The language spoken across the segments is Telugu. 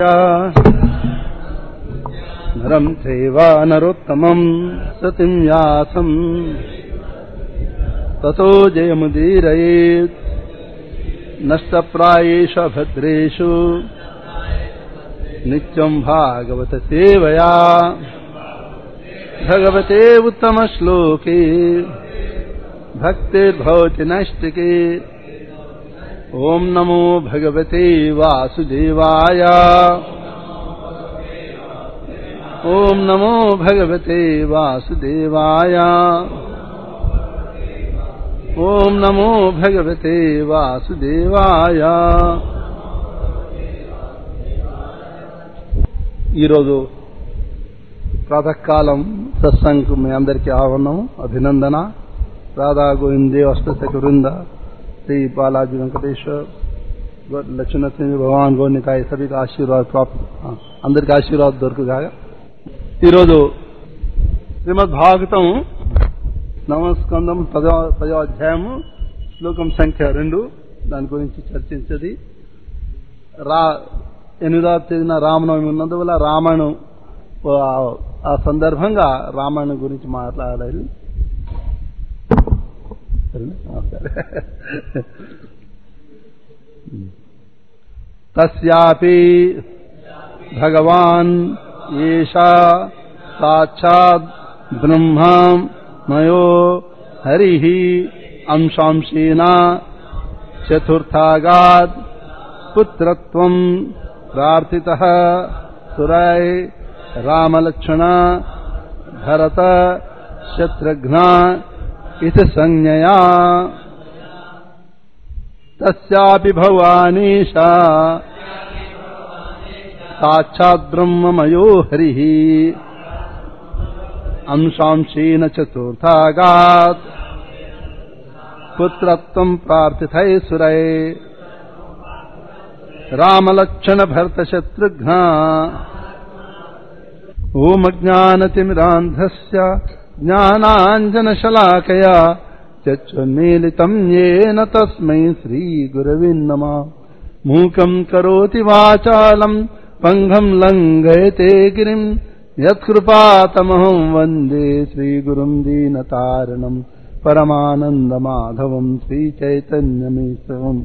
నరం చైవ నరోత్తమం సతిం యాసం తతో జయముదీరయేత్ నష్టప్రాయేషు అభద్రేషు నిత్యం భాగవత సేవయా భగవతే ఉత్తమ శ్లోకే భక్తిర్భవతి నైష్టికే ఓం నమో భగవతే వాసుదేవాయ ఓం నమో భగవతే వాసుదేవాయ ఓం నమో భగవతే వాసుదేవాయ ఈరోజు ప్రాతకాలం సత్సంగ్ మీ అందరికీ ఆహ్వానం అభినందన రాధా గోవిందే అష్టశక వృంద श्री बालाजी वेंकटेश्वर లక్ష్మణ సింగ్ భగవాన్ గోనికాయ సభకి ఆశీర్వాద ప్రాప్తి అందరికి ఆశీర్వాదం దొరుకుగా ఈరోజు శ్రీమద్ భాగవతం నవస్కందం పదో పదో అధ్యాయము శ్లోకం సంఖ్య రెండు దాని గురించి చర్చించది రా ఎనిమిదవ తేదీన రామనవమి ఉన్నందువల్ల రామాయణం ఆ సందర్భంగా రామాయణం గురించి మాట్లాడాలి తస్యాపి భగవాన్ ఏషా సాక్షాత్ బ్రహ్మ మయో హరి అంశాంశేన చతుర్థాగాద్ పుత్రత్వం ప్రార్థిత సురై రామలక్ష్మణ భరత శత్రుఘ్న इति संज्ञया तस्यापि भवानीशा साक्षाद्ब्रह्ममयो हरिः अंशांशेन चतुर्थागात् पुत्रत्वम् प्रार्थितै सुरै रामलक्षणभर्तशत्रुघ्ना ओमज्ञानतिमिरान्धस्य ज्ञानाञ्जनशलाकया चक्षुन्मीलितम् येन तस्मै श्रीगुरवे नमः मूकम् करोति वाचालम् पङ्घम् लङ्घयते गिरिम् यत्कृपातमहम् वन्दे श्रीगुरुम् दीनतारणम् परमानन्दमाधवम् श्रीचैतन्यमीश्वरम्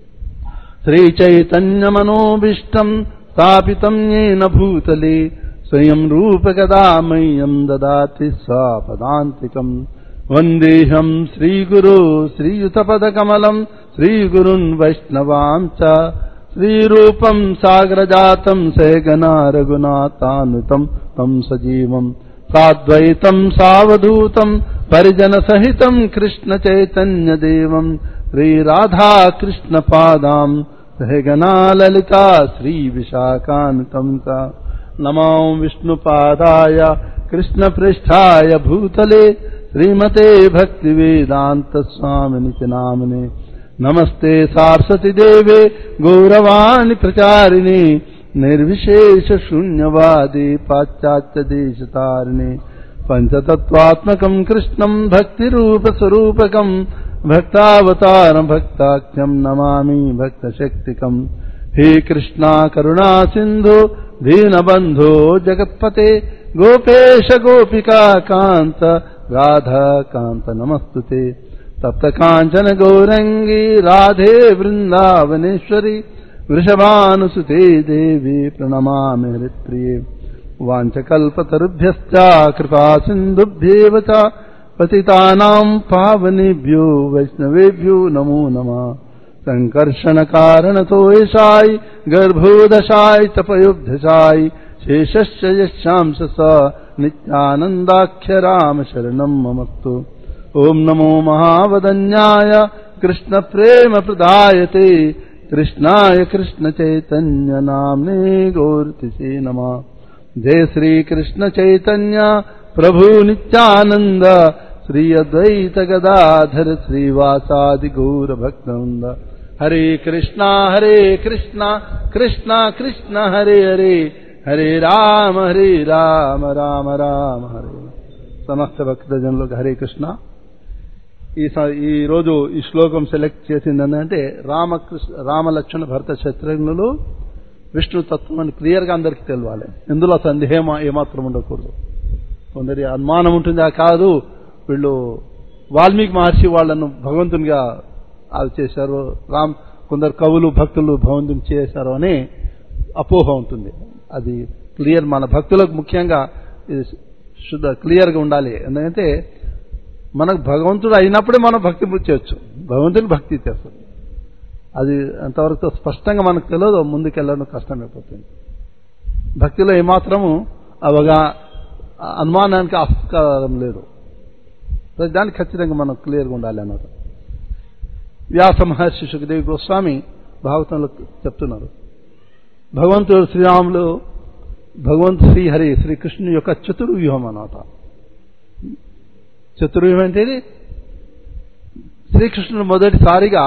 श्रीचैतन्यमनोभीष्टम् स्थापितम् येन भूतले स्वयम् रूपगदा मह्यम् ददाति स्वापदान्तिकम् वन्देऽहम् श्रीगुरो श्रीयुतपदकमलम् श्रीगुरुन् वैष्णवाम् च श्रीरूपम् सागरजातम् सहगना रघुनाथानुतम् तम् सजीवम् साद्वैतम् सावधूतम् परिजनसहितम् कृष्णचैतन्यदेवम् श्रीराधाकृष्णपादाम् सहगना ललिता श्रीविशाखानुतम् च नमो विष्णुपादाय कृष्णपृष्ठाय भूतले श्रीमते भक्तिवेदान्तस्वामिनि नामने नमस्ते सारस्वतीदेवे गौरवाणि प्रचारिणे निर्विशेषशून्यवादे पाश्चात्यदेशतारिणे पञ्चतत्त्वात्मकम् कृष्णम् भक्तिरूपस्वरूपकम् भक्तावतारम् भक्ताख्यम् नमामि भक्तशक्तिकम् हे कृष्णा करुणा सिन्धु दीनबन्धो जगत्पते गोपेश गोपिका कान्त राधा कान्त नमस्तु ते तप्त काञ्चन गौरङ्गी राधे वृन्दावनेश्वरि वृषभानुसुते देवी प्रणमामि हरिप्रिये वाञ्छकल्पतरुभ्यश्च कृपा सिन्धुभ्येव च पतितानाम् पावनेभ्यो वैष्णवेभ्यो नमो नमः सङ्कर्षणकारणतो येषाय गर्भोदशाय तपयोब्धशाय शेषस्य यशांस स नित्यानन्दाख्य राम शरणम् ममस्तु ॐ नमो महावदन्याय कृष्णप्रेमप्रदायते कृष्णाय कृष्णचैतन्यनाम्ने गौर्तिसे नमः जय श्रीकृष्णचैतन्य प्रभु नित्यानन्द श्री अद्वैत गदाधर श्रीवासादि गौरभक्तवृन्द हरे कृष्णा हरे कृष्णा कृष्णा कृष्ण हरे हरे హరే రామ హరే రామ రామ రామ హరే సమస్త భక్తజనులకు హరే కృష్ణ ఈ స- ఈ రోజు ఈ శ్లోకం సెలెక్ట్ చేసింది ఏంటంటే రామకృష్ణ రామలక్ష్మణ భరత శత్రుఘ్నులు విష్ణు తత్వం అని క్లియర్గా అందరికీ తెలియాలి ఇందులో సందేహం ఏమాత్రం ఉండకూడదు కొందరి అనుమానం ఉంటుంది ఆ కాదు వీళ్ళు వాల్మీకి మహర్షి వాళ్ళను భగవంతునిగా అది చేశారు రామ్ కొందరు కవులు భక్తులు భగవంతుని చేశారు అని అపోహ ఉంటుంది అది క్లియర్ మన భక్తులకు ముఖ్యంగా ఇది శుద్ధ క్లియర్గా ఉండాలి ఎందుకంటే మనకు భగవంతుడు అయినప్పుడే మనం భక్తి చేయొచ్చు భగవంతుని భక్తి చేస్తాం అది అంతవరకు స్పష్టంగా మనకు తెలియదు ముందుకెళ్ళడం కష్టమైపోతుంది భక్తిలో ఏమాత్రము అవగా అనుమానానికి ఆస్కారం లేదు ప్రతి దానికి ఖచ్చితంగా మనం క్లియర్గా ఉండాలి అన్నమాట వ్యాస మహర్షి సుఖదేవి గోస్వామి భాగవతంలో చెప్తున్నారు భగవంతుడు శ్రీరాములు భగవంతు శ్రీహరి శ్రీకృష్ణుని యొక్క చతుర్వ్యూహం అన్నమాట చతుర్వ్యూహం అంటే ఇది శ్రీకృష్ణుడు మొదటిసారిగా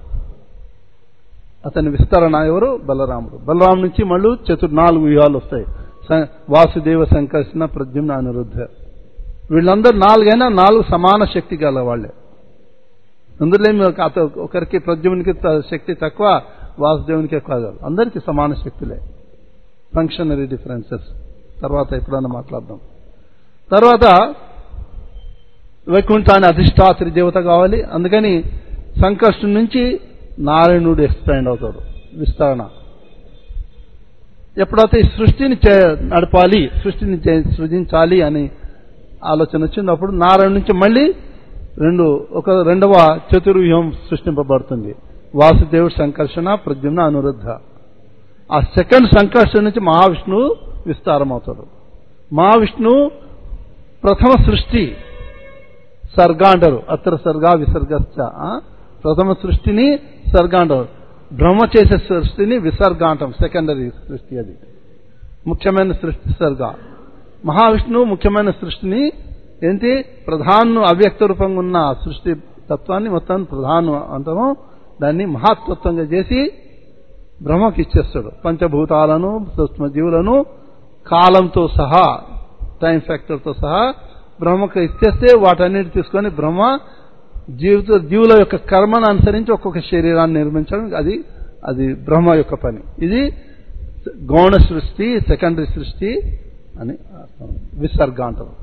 అతని విస్తరణ ఎవరు బలరాముడు బలరాం నుంచి మళ్ళీ చతుర్ నాలుగు వ్యూహాలు వస్తాయి స- వాసుదేవ సంకర్షణ ప్రద్యుమ్న అనిరుద్ధ వీళ్ళందరూ నాలుగైనా నాలుగు సమాన శక్తి గల వాళ్ళే అందులో ఏమి ఒక- అత- ఒకరికి ప్రద్యుమ్నికి త- శక్తి తక్కువ వాసుదేవునికి ఎక్కువ కాదు అందరికీ సమాన శక్తులే ఫంక్షనరీ డిఫరెన్సెస్ తర్వాత ఎప్పుడైనా మాట్లాడదాం తర్వాత వైకుంఠాన్ని అధిష్టాత్రి దేవత కావాలి అందుకని సంకష్టం నుంచి నారాయణుడు ఎక్స్పాండ్ అవుతాడు విస్తరణ ఎప్పుడైతే ఈ సృష్టిని చే- నడపాలి సృష్టిని చే- సృజించాలి అని ఆలోచన వచ్చింది అప్పుడు నారాయణ నుంచి మళ్ళీ రెండు ఒక రెండవ చతుర్వ్యూహం సృష్టింపబడుతుంది వాసుదేవుడు సంకర్షణ ప్రద్యుమ్న అనురుద్ధ ఆ సెకండ్ సంకర్షణ నుంచి మహావిష్ణువు విస్తారం అవుతాడు మహావిష్ణువు ప్రథమ సృష్టి సర్గ అంటారు అత్ర సర్గ విసర్గశ్చ ఆ? ప్రథమ సృష్టిని సర్గ అంటారు బ్రహ్మ చేసే సృష్టిని విసర్గ అంటాం సెకండరీ సృష్టి అది ముఖ్యమైన సృష్టి సర్గ మహావిష్ణువు ముఖ్యమైన సృష్టిని ఏంటి ప్రధాను అవ్యక్త రూపంగా ఉన్న సృష్టి తత్వాన్ని మొత్తం ప్రధానం అంటాము దాన్ని మహాతత్వంగా చేసి బ్రహ్మకి ఇచ్చేస్తాడు పంచభూతాలను సూక్ష్మజీవులను కాలంతో సహా టైం ఫ్యాక్టర్తో సహా బ్రహ్మకు ఇచ్చేస్తే వాటన్నిటి తీసుకొని బ్రహ్మ జీవిత జీవుల యొక్క కర్మను అనుసరించి ఒక్కొక్క శరీరాన్ని నిర్మించడం అది అది బ్రహ్మ యొక్క పని ఇది గౌణ సృష్టి సెకండరీ సృష్టి అని అర్థం. విసర్గ అంటారు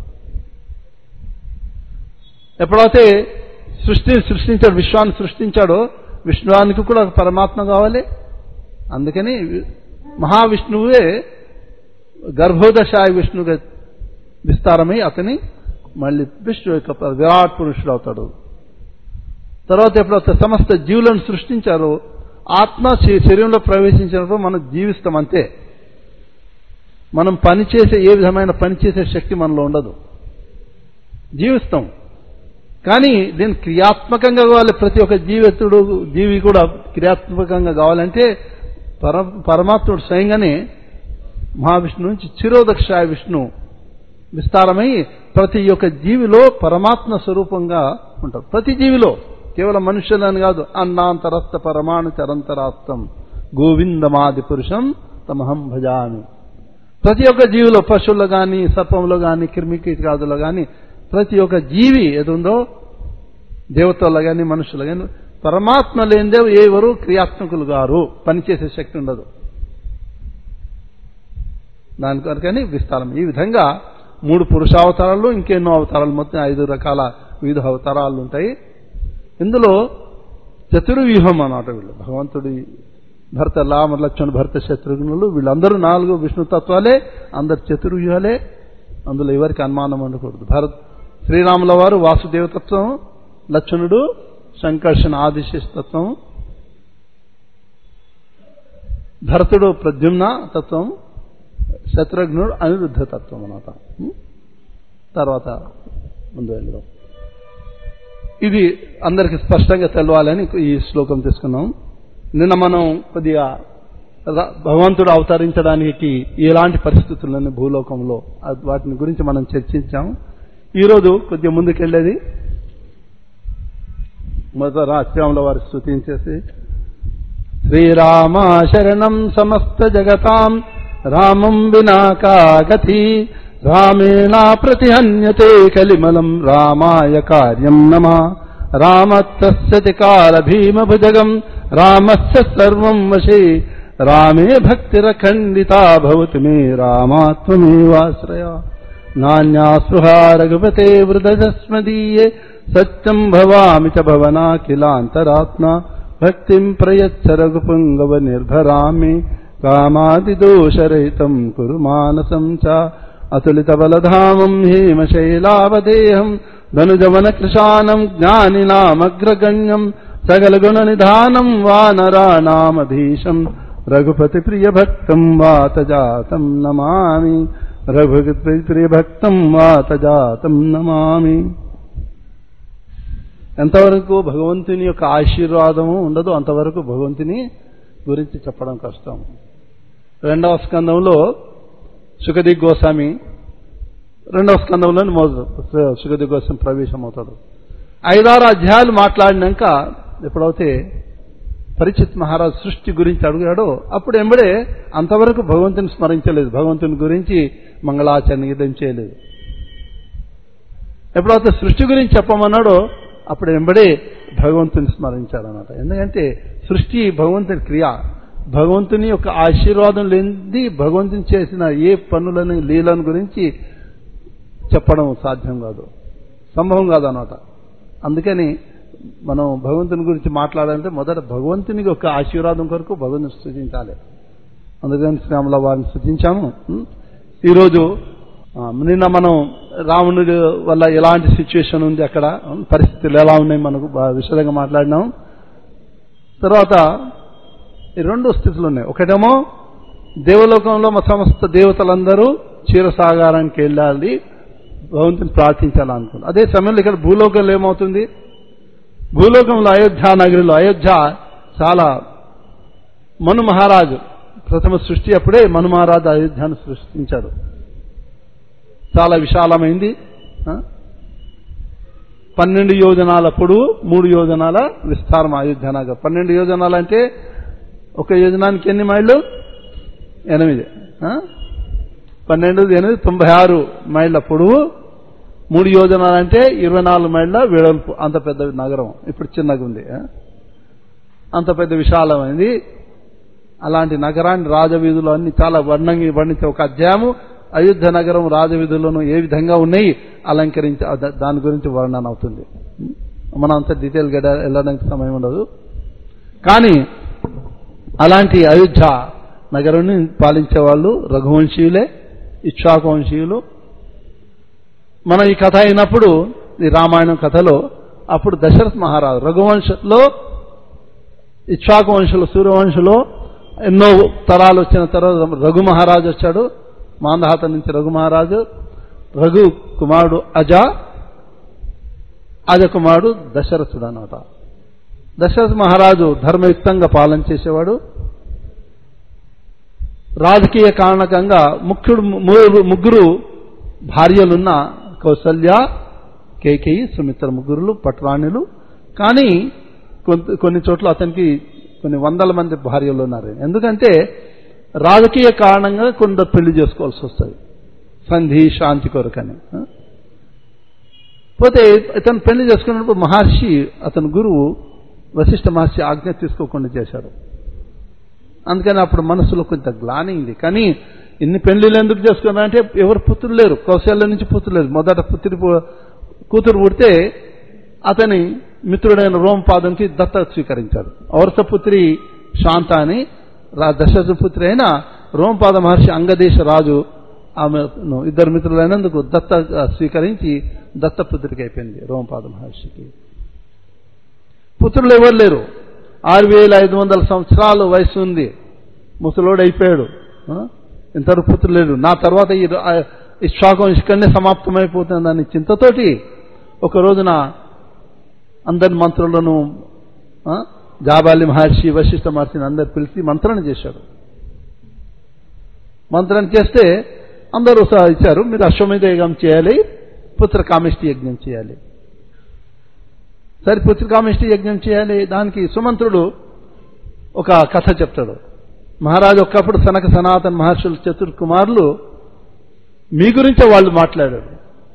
ఎప్పుడైతే సృష్టిని సృష్టించాడు విశ్వాన్ని సృష్టించాడో విష్ణువానికి కూడా ఒక పరమాత్మ కావాలి అందుకని వి- మహావిష్ణువే గర్భోదశాయ విష్ణువుగా విస్తారమై అతని మళ్ళీ విష్ణు యొక్క ప- విరాట్ పురుషుడు అవుతాడు తర్వాత ఎప్పుడైతే సమస్త జీవులను సృష్టించారో ఆత్మ శ- శరీరంలో ప్రవేశించినప్పుడు మనం జీవిస్తాం అంతే మనం పనిచేసే ఏ విధమైన పనిచేసే శక్తి మనలో ఉండదు జీవిస్తాం కానీ దీన్ని క్రియాత్మకంగా కావాలి ప్రతి ఒక్క జీవితుడు జీవి కూడా క్రియాత్మకంగా కావాలంటే పర పరమాత్ముడు స్వయంగానే మహావిష్ణు నుంచి చిరోదక్షాయ విష్ణు విస్తారమై ప్రతి ఒక్క జీవిలో పరమాత్మ స్వరూపంగా ఉంటారు ప్రతి జీవిలో కేవలం మనుష్యులని కాదు అన్నాంతరస్థ పరమాణు చరంతరాస్తం గోవిందమాది పురుషం తమహం భజామి ప్రతి ఒక్క జీవిలో పశువుల్లో కానీ సర్పంలో కానీ క్రిమికీటకాదులో కానీ ప్రతి ఒక్క జీవి ఏదుందో దేవతల్లో కానీ మనుషులు కానీ పరమాత్మ లేనిదే ఎవరు క్రియాత్మకులు గారు పనిచేసే శక్తి ఉండదు దాని కొరకని విస్తారం ఈ విధంగా మూడు పురుషావతారాలు ఇంకెన్నో అవతారాలు మొత్తం ఐదు రకాల వివిధ అవతారాలు ఉంటాయి ఇందులో చతుర్వ్యూహం అన్నమాట వీళ్ళు భగవంతుడి భర్త రామ లక్ష్మణ్ భర్త శత్రుఘ్నులు వీళ్ళందరూ నాలుగు విష్ణు తత్వాలే అందరు చతుర్వ్యూహాలే అందులో ఎవరికి అనుమానం ఉండకూడదు భరత్ శ్రీరాముల వారు వాసుదేవతత్వం లక్ష్మణుడు సంకర్షణ ఆదిశేషతత్వం భరతుడు ప్రద్యుమ్న తత్వం శత్రుఘ్నుడు అనిరుద్ధ తత్వం అన్నమాట ఉం? తర్వాత ముందు వెళ్ళడం ఇది అందరికి స్పష్టంగా తెలవాలని ఈ శ్లోకం తీసుకున్నాం నిన్న మనం కొద్దిగా ర- భగవంతుడు అవతరించడానికి ఎలాంటి పరిస్థితులను భూలోకంలో అది వాటిని గురించి మనం చర్చించాం ఈరోజు కొద్దిగా ముందుకెళ్ళేది మొదట రాశ్రాముల వారి స్థుతించేసి శ్రీరామ శరణం సమస్త జగతాం రామం వినా కాగతి రామేణ ప్రతిహన్యతే కలిమలం రామాయ కార్యం నమ రామత్తస్యతి కాల భీమభుజగం రామస్య సర్వం వశే రామే భక్తిరఖండితా భవతి మే రామాత్మమేవాశ్రయ నాణ్యా స్పృహా రఘుపతే వృదజస్మదీయే సత్యం భవామి చ భవనాఖిలాంతరాత్మ భక్తిం ప్రయచ్చ రఘుపుంగవ నిర్భరామి కామాదిదోషరహితం కురు మానసం చ అతులిత బలధామం హేమశైలావదేహం ధనుజవన కృషానం జ్ఞానినామగ్రగణ్యం సకల గుణ నిధానం వానరాణామధీశం రఘుపతి ప్రియ భక్తం వాతజాతం నమామి రఘుపతి ప్రియ భక్తం వాతజాతం నమామి ఎంతవరకు భగవంతుని యొక్క ఆశీర్వాదము ఉండదు అంతవరకు భగవంతుని గురించి చెప్పడం కష్టం రెండవ స్కందంలో సుఖది గోస్వామి రెండవ స్కందంలోని మొదలు సుఖది గోస్వామి ప్రవేశం అవుతాడు ఐదారు అధ్యాయాలు మాట్లాడినాక ఎప్పుడైతే పరిచిత్ మహారాజ్ సృష్టి గురించి అడిగాడో అప్పుడు ఎంబడే అంతవరకు భగవంతుని స్మరించలేదు భగవంతుని గురించి మంగళాచరణ ఇదం చేయలేదు ఎప్పుడైతే సృష్టి గురించి చెప్పమన్నాడో అప్పుడు ఎంబడే భగవంతుని స్మరించాడనమాట ఎందుకంటే సృష్టి భగవంతుని క్రియ భగవంతుని యొక్క ఆశీర్వాదం లేనిది భగవంతుని చేసిన ఏ పనులని లీలను గురించి చెప్పడం సాధ్యం కాదు సంభవం కాదనమాట అందుకని మనం భగవంతుని గురించి మాట్లాడాలంటే మొదట భగవంతుని యొక్క ఆశీర్వాదం కొరకు భగవంతుని స్థుతించాలి అందుకని శ్రీరాముల వారిని స్థుతించాము ఉం? ఈరోజు ఆ, నిన్న మనం రావణుడి వల్ల ఎలాంటి సిచ్యువేషన్ ఉంది అక్కడ ఉం? పరిస్థితులు ఎలా ఉన్నాయి మనకు బాగా విషదంగా మాట్లాడినాం తర్వాత ఈ రెండు స్థితులు ఉన్నాయి ఒకటేమో దేవలోకంలో మా సమస్త దేవతలందరూ క్షీరసాగారానికి వెళ్ళాలి భగవంతుని ప్రార్థించాలనుకుంది అదే సమయంలో ఇక్కడ భూలోకంలో ఏమవుతుంది భూలోకంలో అయోధ్య నగరిలో అయోధ్య చాలా మను మహారాజు ప్రథమ సృష్టి అప్పుడే మను మహారాజు అయోధ్యను సృష్టించాడు చాలా విశాలమైంది ఆ? పన్నెండు యోజనాల పొడవు మూడు యోజనాల విస్తారం అయోధ్య నగర్ పన్నెండు యోజనాలు అంటే ఒక యోజనానికి ఎన్ని మైళ్ళు ఎనిమిది ఆ? పన్నెండు ఎనిమిది తొంభై ఆరు మైళ్ళ పొడవు మూడు యోజనాలు అంటే ఇరవై నాలుగు మైళ్ళ వెడల్పు అంత పెద్ద నగరం ఇప్పుడు చిన్నగా ఉంది ఆ? అంత పెద్ద విశాలమైంది అలాంటి నగరాన్ని రాజవీధులు అన్ని చాలా వర్ణంగి వర్ణించే ఒక అధ్యాయము అయోధ్య నగరం రాజవీధులను ఏ విధంగా ఉన్నాయి అలంకరించి దా- దాని గురించి వర్ణన అవుతుంది మనం అంత డీటెయిల్ గా వెళ్ళడానికి సమయం ఉండదు కానీ అలాంటి అయోధ్య నగరాన్ని పాలించే వాళ్ళు రఘువంశీయులే ఇచ్చాకువంశీయులు మనం ఈ కథ అయినప్పుడు ఈ రామాయణం కథలో అప్పుడు దశరథ మహారాజు రఘువంశంలో ఇచ్చాకు వంశంలో సూర్యవంశంలో ఎన్నో తరాలు వచ్చిన తర్వాత రఘు మహారాజు వచ్చాడు మాందహాత నుంచి రఘు మహారాజు రఘు కుమారుడు అజ అజ కుమారుడు దశరథుడు అన్నమాట దశరథ మహారాజు ధర్మయుక్తంగా పాలన చేసేవాడు రాజకీయ కారణకంగా ముఖ్యుడు ము- ముగ్గురు భార్యలున్న కౌసల్య కేకేయి సుమిత్ర ముగ్గురులు పట్రాణులు కానీ కొంత- కొన్ని చోట్ల అతనికి కొన్ని వందల మంది భార్యలు ఉన్నారు ఎందుకంటే రాజకీయ కారణంగా కొందరు పెళ్లి చేసుకోవాల్సి వస్తుంది సంధి శాంతి కొరకని ఆ? పోతే ఇతను పెళ్లి చేసుకున్నప్పుడు మహర్షి అతని గురువు వశిష్ఠ మహర్షి ఆజ్ఞ తీసుకోకుండా చేశాడు అందుకని అప్పుడు మనసులో కొంత గ్లానింది కానీ ఇన్ని పెళ్లిళ్ళు ఎందుకు చేసుకున్నారంటే ఎవరు పుత్రులు లేరు కౌశల్య నుంచి పుత్రులు లేరు మొదట పుత్రి పు- కూతురు పుడితే అతని మిత్రుడైన రోమపాదంకి దత్త స్వీకరించాడు ఔరసపుత్రి శాంత అని రా- దశరథ పుత్రి అయిన రోమపాద మహర్షి అంగదేశ రాజు ఆమెను ఇద్దరు మిత్రులైనందుకు దత్త స్వీకరించి దత్తపుత్రికి అయిపోయింది రోమపాద మహర్షికి పుత్రులు ఎవరు లేరు ఆరు వేల ఐదు వందల సంవత్సరాలు వయసు ఉంది ముసలోడు అయిపోయాడు ఆ? ఇంతవరకు పుత్రులు లేరు నా తర్వాత ఈ ర- ఆ ఈ శ్వాకం ఇక్కడనే సమాప్తమైపోతుందని చింతతోటి ఒక రోజున అందరి మంత్రులను ఆ, జాబాలి మహర్షి వశిష్ఠ మహర్షిని అందరు పిలిచి మంత్రణ చేశాడు మంత్రణ చేస్తే అందరూ స- ఇచ్చారు మీరు అశ్వమేధ యజ్ఞం చేయాలి పుత్ర కామిష్టి యజ్ఞం చేయాలి సరే పుత్రికామిష్టి యజ్ఞం చేయాలి దానికి సుమంత్రుడు ఒక కథ చెప్తాడు మహారాజు ఒక్కప్పుడు సనక సనాతన మహర్షులు చతుర్ కుమారులు మీ గురించే వాళ్ళు మాట్లాడారు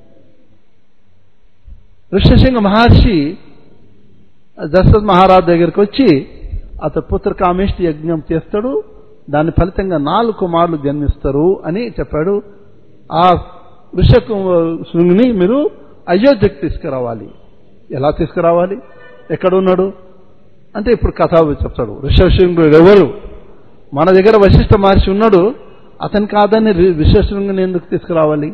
ఋషసింహ మహర్షి దశరథ మహారాజు దగ్గరికి వచ్చి అతను పుత్రకామిష్టి యజ్ఞం చేస్తాడు దాని ఫలితంగా నాలుగు కుమారులు జన్మిస్తారు అని చెప్పాడు ఆ వృష శృంగిని మీరు అయోధ్యకు తీసుకురావాలి ఎలా తీసుకురావాలి ఎక్కడ ఉన్నాడు అంటే ఇప్పుడు కథ చెప్తాడు ఋషశృంగుడు ఎవరు మన దగ్గర వశిష్ఠ మహర్షి ఉన్నాడు అతని కాదని ఋషశృంగుని ఎందుకు తీసుకురావాలి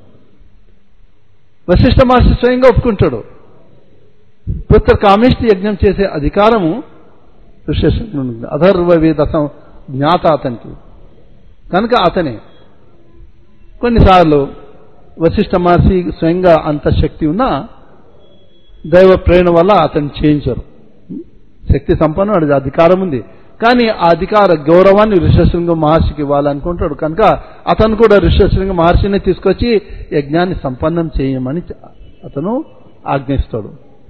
వశిష్ఠ మహర్షి స్వయంగా ఒప్పుకుంటాడు పుత్ర కామిష్టి యజ్ఞం చేసే అధికారము ఋషశృంగుని అధర్వ వేద సం- జ్ఞాత అతనికి కనుక అతనే కొన్నిసార్లు వశిష్ఠ మహర్షి స్వయంగా అంత శక్తి ఉన్నా దైవ ప్రేరణ వల్ల అతన్ని చేయించరు శక్తి సంపన్నం వాడికి అధికారం ఉంది కానీ ఆ అధికార గౌరవాన్ని ఋషశృంగ మహర్షికి ఇవ్వాలనుకుంటాడు కనుక అతను కూడా ఋషశృంగ మహర్షిని తీసుకొచ్చి యజ్ఞాన్ని సంపన్నం చేయమని అతను ఆజ్ఞిస్తాడు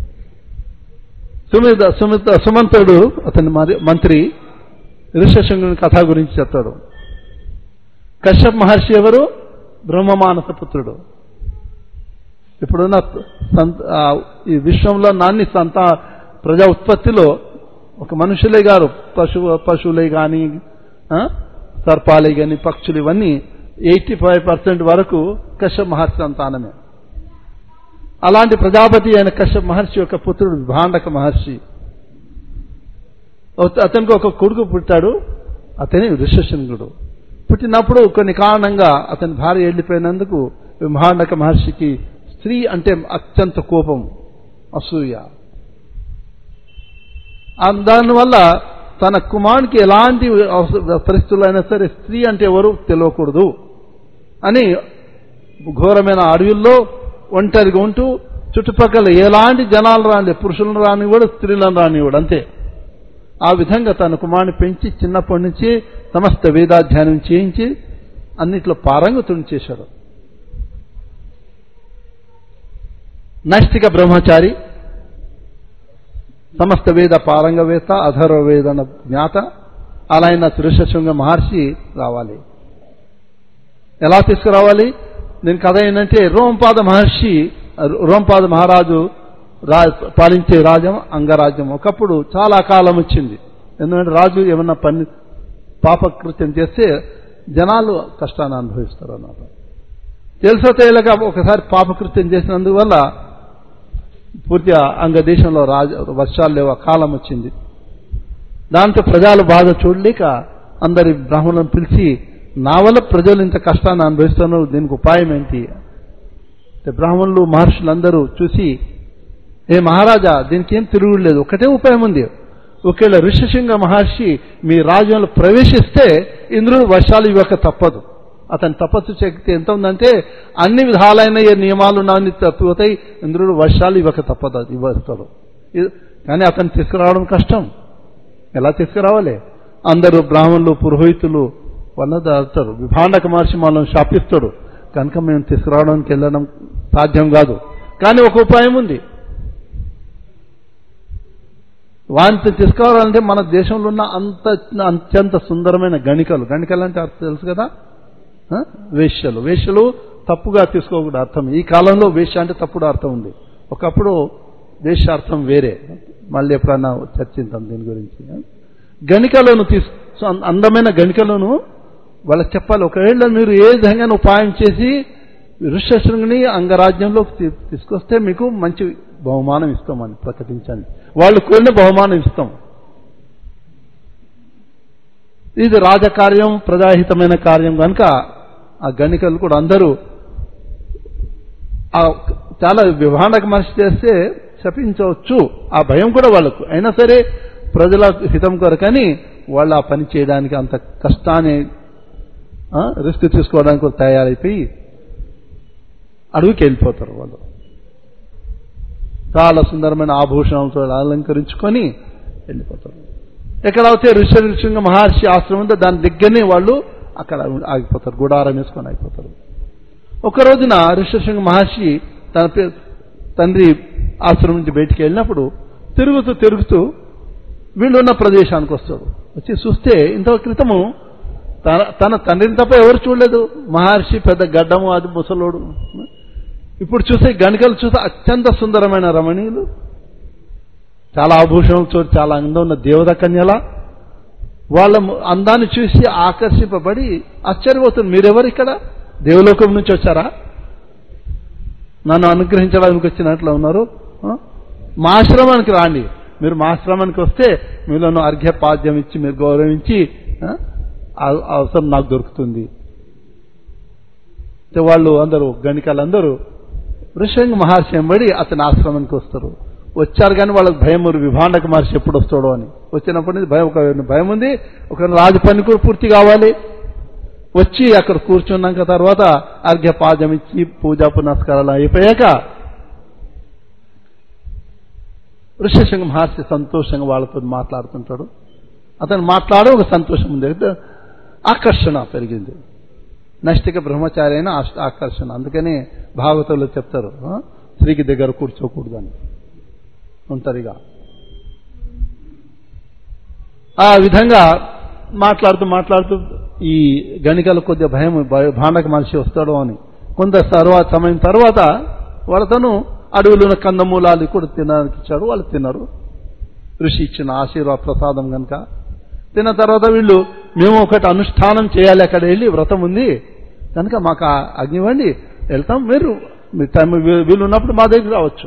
సుమిత సుమిత సుమంతుడు అతని మరి- మంత్రి ఋషశృంగుని కథ గురించి చెప్తాడు కశ్యప్ మహర్షి ఎవరు బ్రహ్మమానస పుత్రుడు ఇప్పుడున్న సంత- ఆ, ఈ విశ్వంలో నాన్ని సంత ప్రజా ఉత్పత్తిలో ఒక మనుషులే గారు పశువు పశువులే కానీ సర్పాలే కానీ పక్షులు ఇవన్నీ ఎయిటీ ఫైవ్ పర్సెంట్ వరకు కశ్యప్ మహర్షి సంతానమే అలాంటి ప్రజాపతి అయిన కశ్యప్ మహర్షి యొక్క పుత్రుడు భాండక మహర్షి అత- అతనికి ఒక కొడుకు పుట్టాడు అతని ఋషశృంగుడు పుట్టినప్పుడు కొన్ని కారణంగా అతని భార్య వెళ్ళిపోయినందుకు విభాండక మహర్షికి స్త్రీ అంటే అత్యంత కోపం అసూయ ఆ దానివల్ల తన కుమారునికి ఎలాంటి అవస- పరిస్థితుల్లో అయినా సరే స్త్రీ అంటే ఎవరు తెలియకూడదు అని ఘోరమైన అడవుల్లో ఒంటరిగా ఉంటూ చుట్టుపక్కల ఎలాంటి జనాలు రాని పురుషులను రానివాడు స్త్రీలను రానివాడు అంతే ఆ విధంగా తన కుమారుని పెంచి చిన్నప్పటి నుంచి సమస్త వేదాధ్యయనం చేయించి అన్నిట్లో పారంగతుని చేశాడు నైష్టిక బ్రహ్మచారి సమస్త వేద పారంగవేత్త అధర్వ వేదన జ్ఞాత అలా అయిన ఋషశృంగ మహర్షి రావాలి ఎలా తీసుకురావాలి దీని కథ ఏంటంటే రోంపాద మహర్షి రోంపాద మహారాజు రా పాలించే రాజ్యం అంగరాజ్యం ఒకప్పుడు చాలా కాలం వచ్చింది ఎందుకంటే రాజు ఏమన్నా పని పాపకృత్యం చేస్తే జనాలు కష్టాన్ని అనుభవిస్తారు అన్నమాట తెలుసో తేలక ఒకసారి పాపకృత్యం చేసినందువల్ల పూర్తిగా అంగ దేశంలో రాజ వర్షాలు లేవు ఆ కాలం వచ్చింది దాంతో ప్రజలు బాధ చూడలేక అందరి బ్రాహ్మణులను పిలిచి నా వల్ల ప్రజలు ఇంత కష్టాన్ని అనుభవిస్తున్నారు దీనికి ఉపాయం ఏంటి అంటే బ్రాహ్మణులు మహర్షులందరూ చూసి ఏ మహారాజా దీనికి ఏం తిరుగులేదు ఒకటే ఉపాయం ఉంది ఒకవేళ ఋషశృంగ మహర్షి మీ రాజ్యంలో ప్రవేశిస్తే ఇంద్రుడు వర్షాలు ఇవ్వక తప్పదు అతని తపస్సు శక్తి ఎంత ఉందంటే అన్ని విధాలైన ఏ నియమాలు నాన్ని తప్పిపోతాయి ఇంద్రుడు వర్షాలు ఇవ్వక తప్పదు అది ఇవ్వస్తాడు ఇది- కానీ అతను తీసుకురావడం కష్టం ఎలా తీసుకురావాలి అందరూ బ్రాహ్మణులు పురోహితులు వాళ్ళ దాల్తారు విభాండక మహర్షి మనల్ని శాపిస్తాడు కనుక మేము తీసుకురావడానికి వెళ్ళడం సాధ్యం కాదు కానీ ఒక ఉపాయం ఉంది వాటిని తీసుకురావాలంటే మన దేశంలో ఉన్న అంత అత్యంత సుందరమైన గణికలు గణికలు అంటే అర్థం తెలుసు కదా ఆ? వేశ్యలు వేశ్యలు తప్పుగా తీసుకోకూడదు అర్థం ఈ కాలంలో వేశ్య అంటే తప్పుడు అర్థం ఉంది ఒకప్పుడు వేశ్య అర్థం వేరే మళ్ళీ ఎప్పుడన్నా చర్చిద్దాం దీని గురించి గణికలను తీసు అందమైన గణికలను వాళ్ళకి చెప్పాలి ఒకవేళ మీరు ఏ విధంగా ఉపాయం చేసి ఋషశృంగిని అంగరాజ్యంలోకి తీ- తీసుకొస్తే మీకు మంచి బహుమానం ఇస్తామని ప్రకటించండి వాళ్ళు కోరిన బహుమానం ఇస్తాం ఇది రాజకార్యం ప్రజాహితమైన కార్యం కనుక ఆ గణికలు కూడా అందరూ ఆ చాలా విభాండక మనిషి చేస్తే శపించవచ్చు ఆ భయం కూడా వాళ్ళకు అయినా సరే ప్రజల హితం కొరకని వాళ్ళు ఆ పని చేయడానికి అంత కష్టాన్ని ఆ, రిస్క్ తీసుకోవడానికి కూడా తయారైపోయి అడవికి వెళ్ళిపోతారు వాళ్ళు చాలా సుందరమైన ఆభూషణాలతో అలంకరించుకొని వెళ్ళిపోతారు ఎక్కడైతే ఋషి ఋషింగ మహర్షి ఆశ్రమం ఉందో దాని దగ్గరనే వాళ్ళు అక్కడ ఆగిపోతారు గుడారం వేసుకొని ఆగిపోతారు ఒక రోజున ఋషిశృంగ మహర్షి తన పే- తండ్రి ఆశ్రమం నుంచి బయటికి వెళ్ళినప్పుడు తిరుగుతూ తిరుగుతూ వీళ్ళున్న ప్రదేశానికి వస్తాడు వచ్చి చూస్తే ఇంత క్రితము తన తన తండ్రిని తప్ప ఎవరు చూడలేదు మహర్షి పెద్ద గడ్డము అది ముసలోడు ఇప్పుడు చూస్తే గణికలు చూస్తే అత్యంత సుందరమైన రమణీయులు చాలా ఆభూషణాలతో చాలా అందం ఉన్న దేవత కన్యల వాళ్ళ ము- అందాన్ని చూసి ఆకర్షింపబడి ఆశ్చర్యపోతుంది మీరెవరు ఇక్కడ దేవలోకం నుంచి వచ్చారా నన్ను అనుగ్రహించడానికి వచ్చినట్లు ఉన్నారు ఆ? మా ఆశ్రమానికి రాండి మీరు మా ఆశ్రమానికి వస్తే మీలోనూ అర్ఘ్యపాద్యం ఇచ్చి మీరు గౌరవించి ఆ? ఆ- అవసరం నాకు దొరుకుతుంది అయితే వాళ్ళు అందరూ గణికలందరూ ఋషంగ మహర్షి ఎంబడి అతని ఆశ్రమానికి వస్తారు వచ్చారు కానీ వాళ్ళకి భయం ఉంది, విభాండక మహర్షి ఎప్పుడు వస్తాడో అని వచ్చినప్పటి నుంచి భయం ఒక భయం ఉంది ఒక రాజు పని కూడా పూర్తి కావాలి వచ్చి అక్కడ కూర్చున్నాక తర్వాత అర్ఘ్యపాద్యం ఇచ్చి పూజా పునస్కారాలు అయిపోయాక ఋషశృంగ మహర్షి సంతోషంగా వాళ్ళతో మాట్లాడుతుంటాడు అతను మాట్లాడే ఒక సంతోషం ఉంది అయితే ఆకర్షణ పెరిగింది నష్టిక బ్రహ్మచారి అయిన ఆశ- ఆకర్షణ అందుకని భాగవతంలో చెప్తారు ఆ? స్త్రీకి దగ్గర కూర్చోకూడదని ఒంటరిగా ఆ విధంగా మాట్లాడుతూ మాట్లాడుతూ ఈ గణికలు కొద్దిగా భయం భయ- భాండక మనిషి వస్తాడు అని కొంత తర్వాత సమయం తర్వాత వాళ్ళతను అడవిలో ఉన్న కందమూలాలు కూడా తినడానికి ఇచ్చాడు వాళ్ళు తిన్నారు ఋషి ఇచ్చిన ఆశీర్వాద ప్రసాదం కనుక తిన్న తర్వాత వీళ్ళు మేము ఒకటి అనుష్ఠానం చేయాలి అక్కడ వెళ్ళి వ్రతం ఉంది కనుక మాకు ఆ అగ్ని ఇవ్వండి వెళ్తాం మీరు మీ టైం వీ- వీలు ఉన్నప్పుడు మా దగ్గర రావచ్చు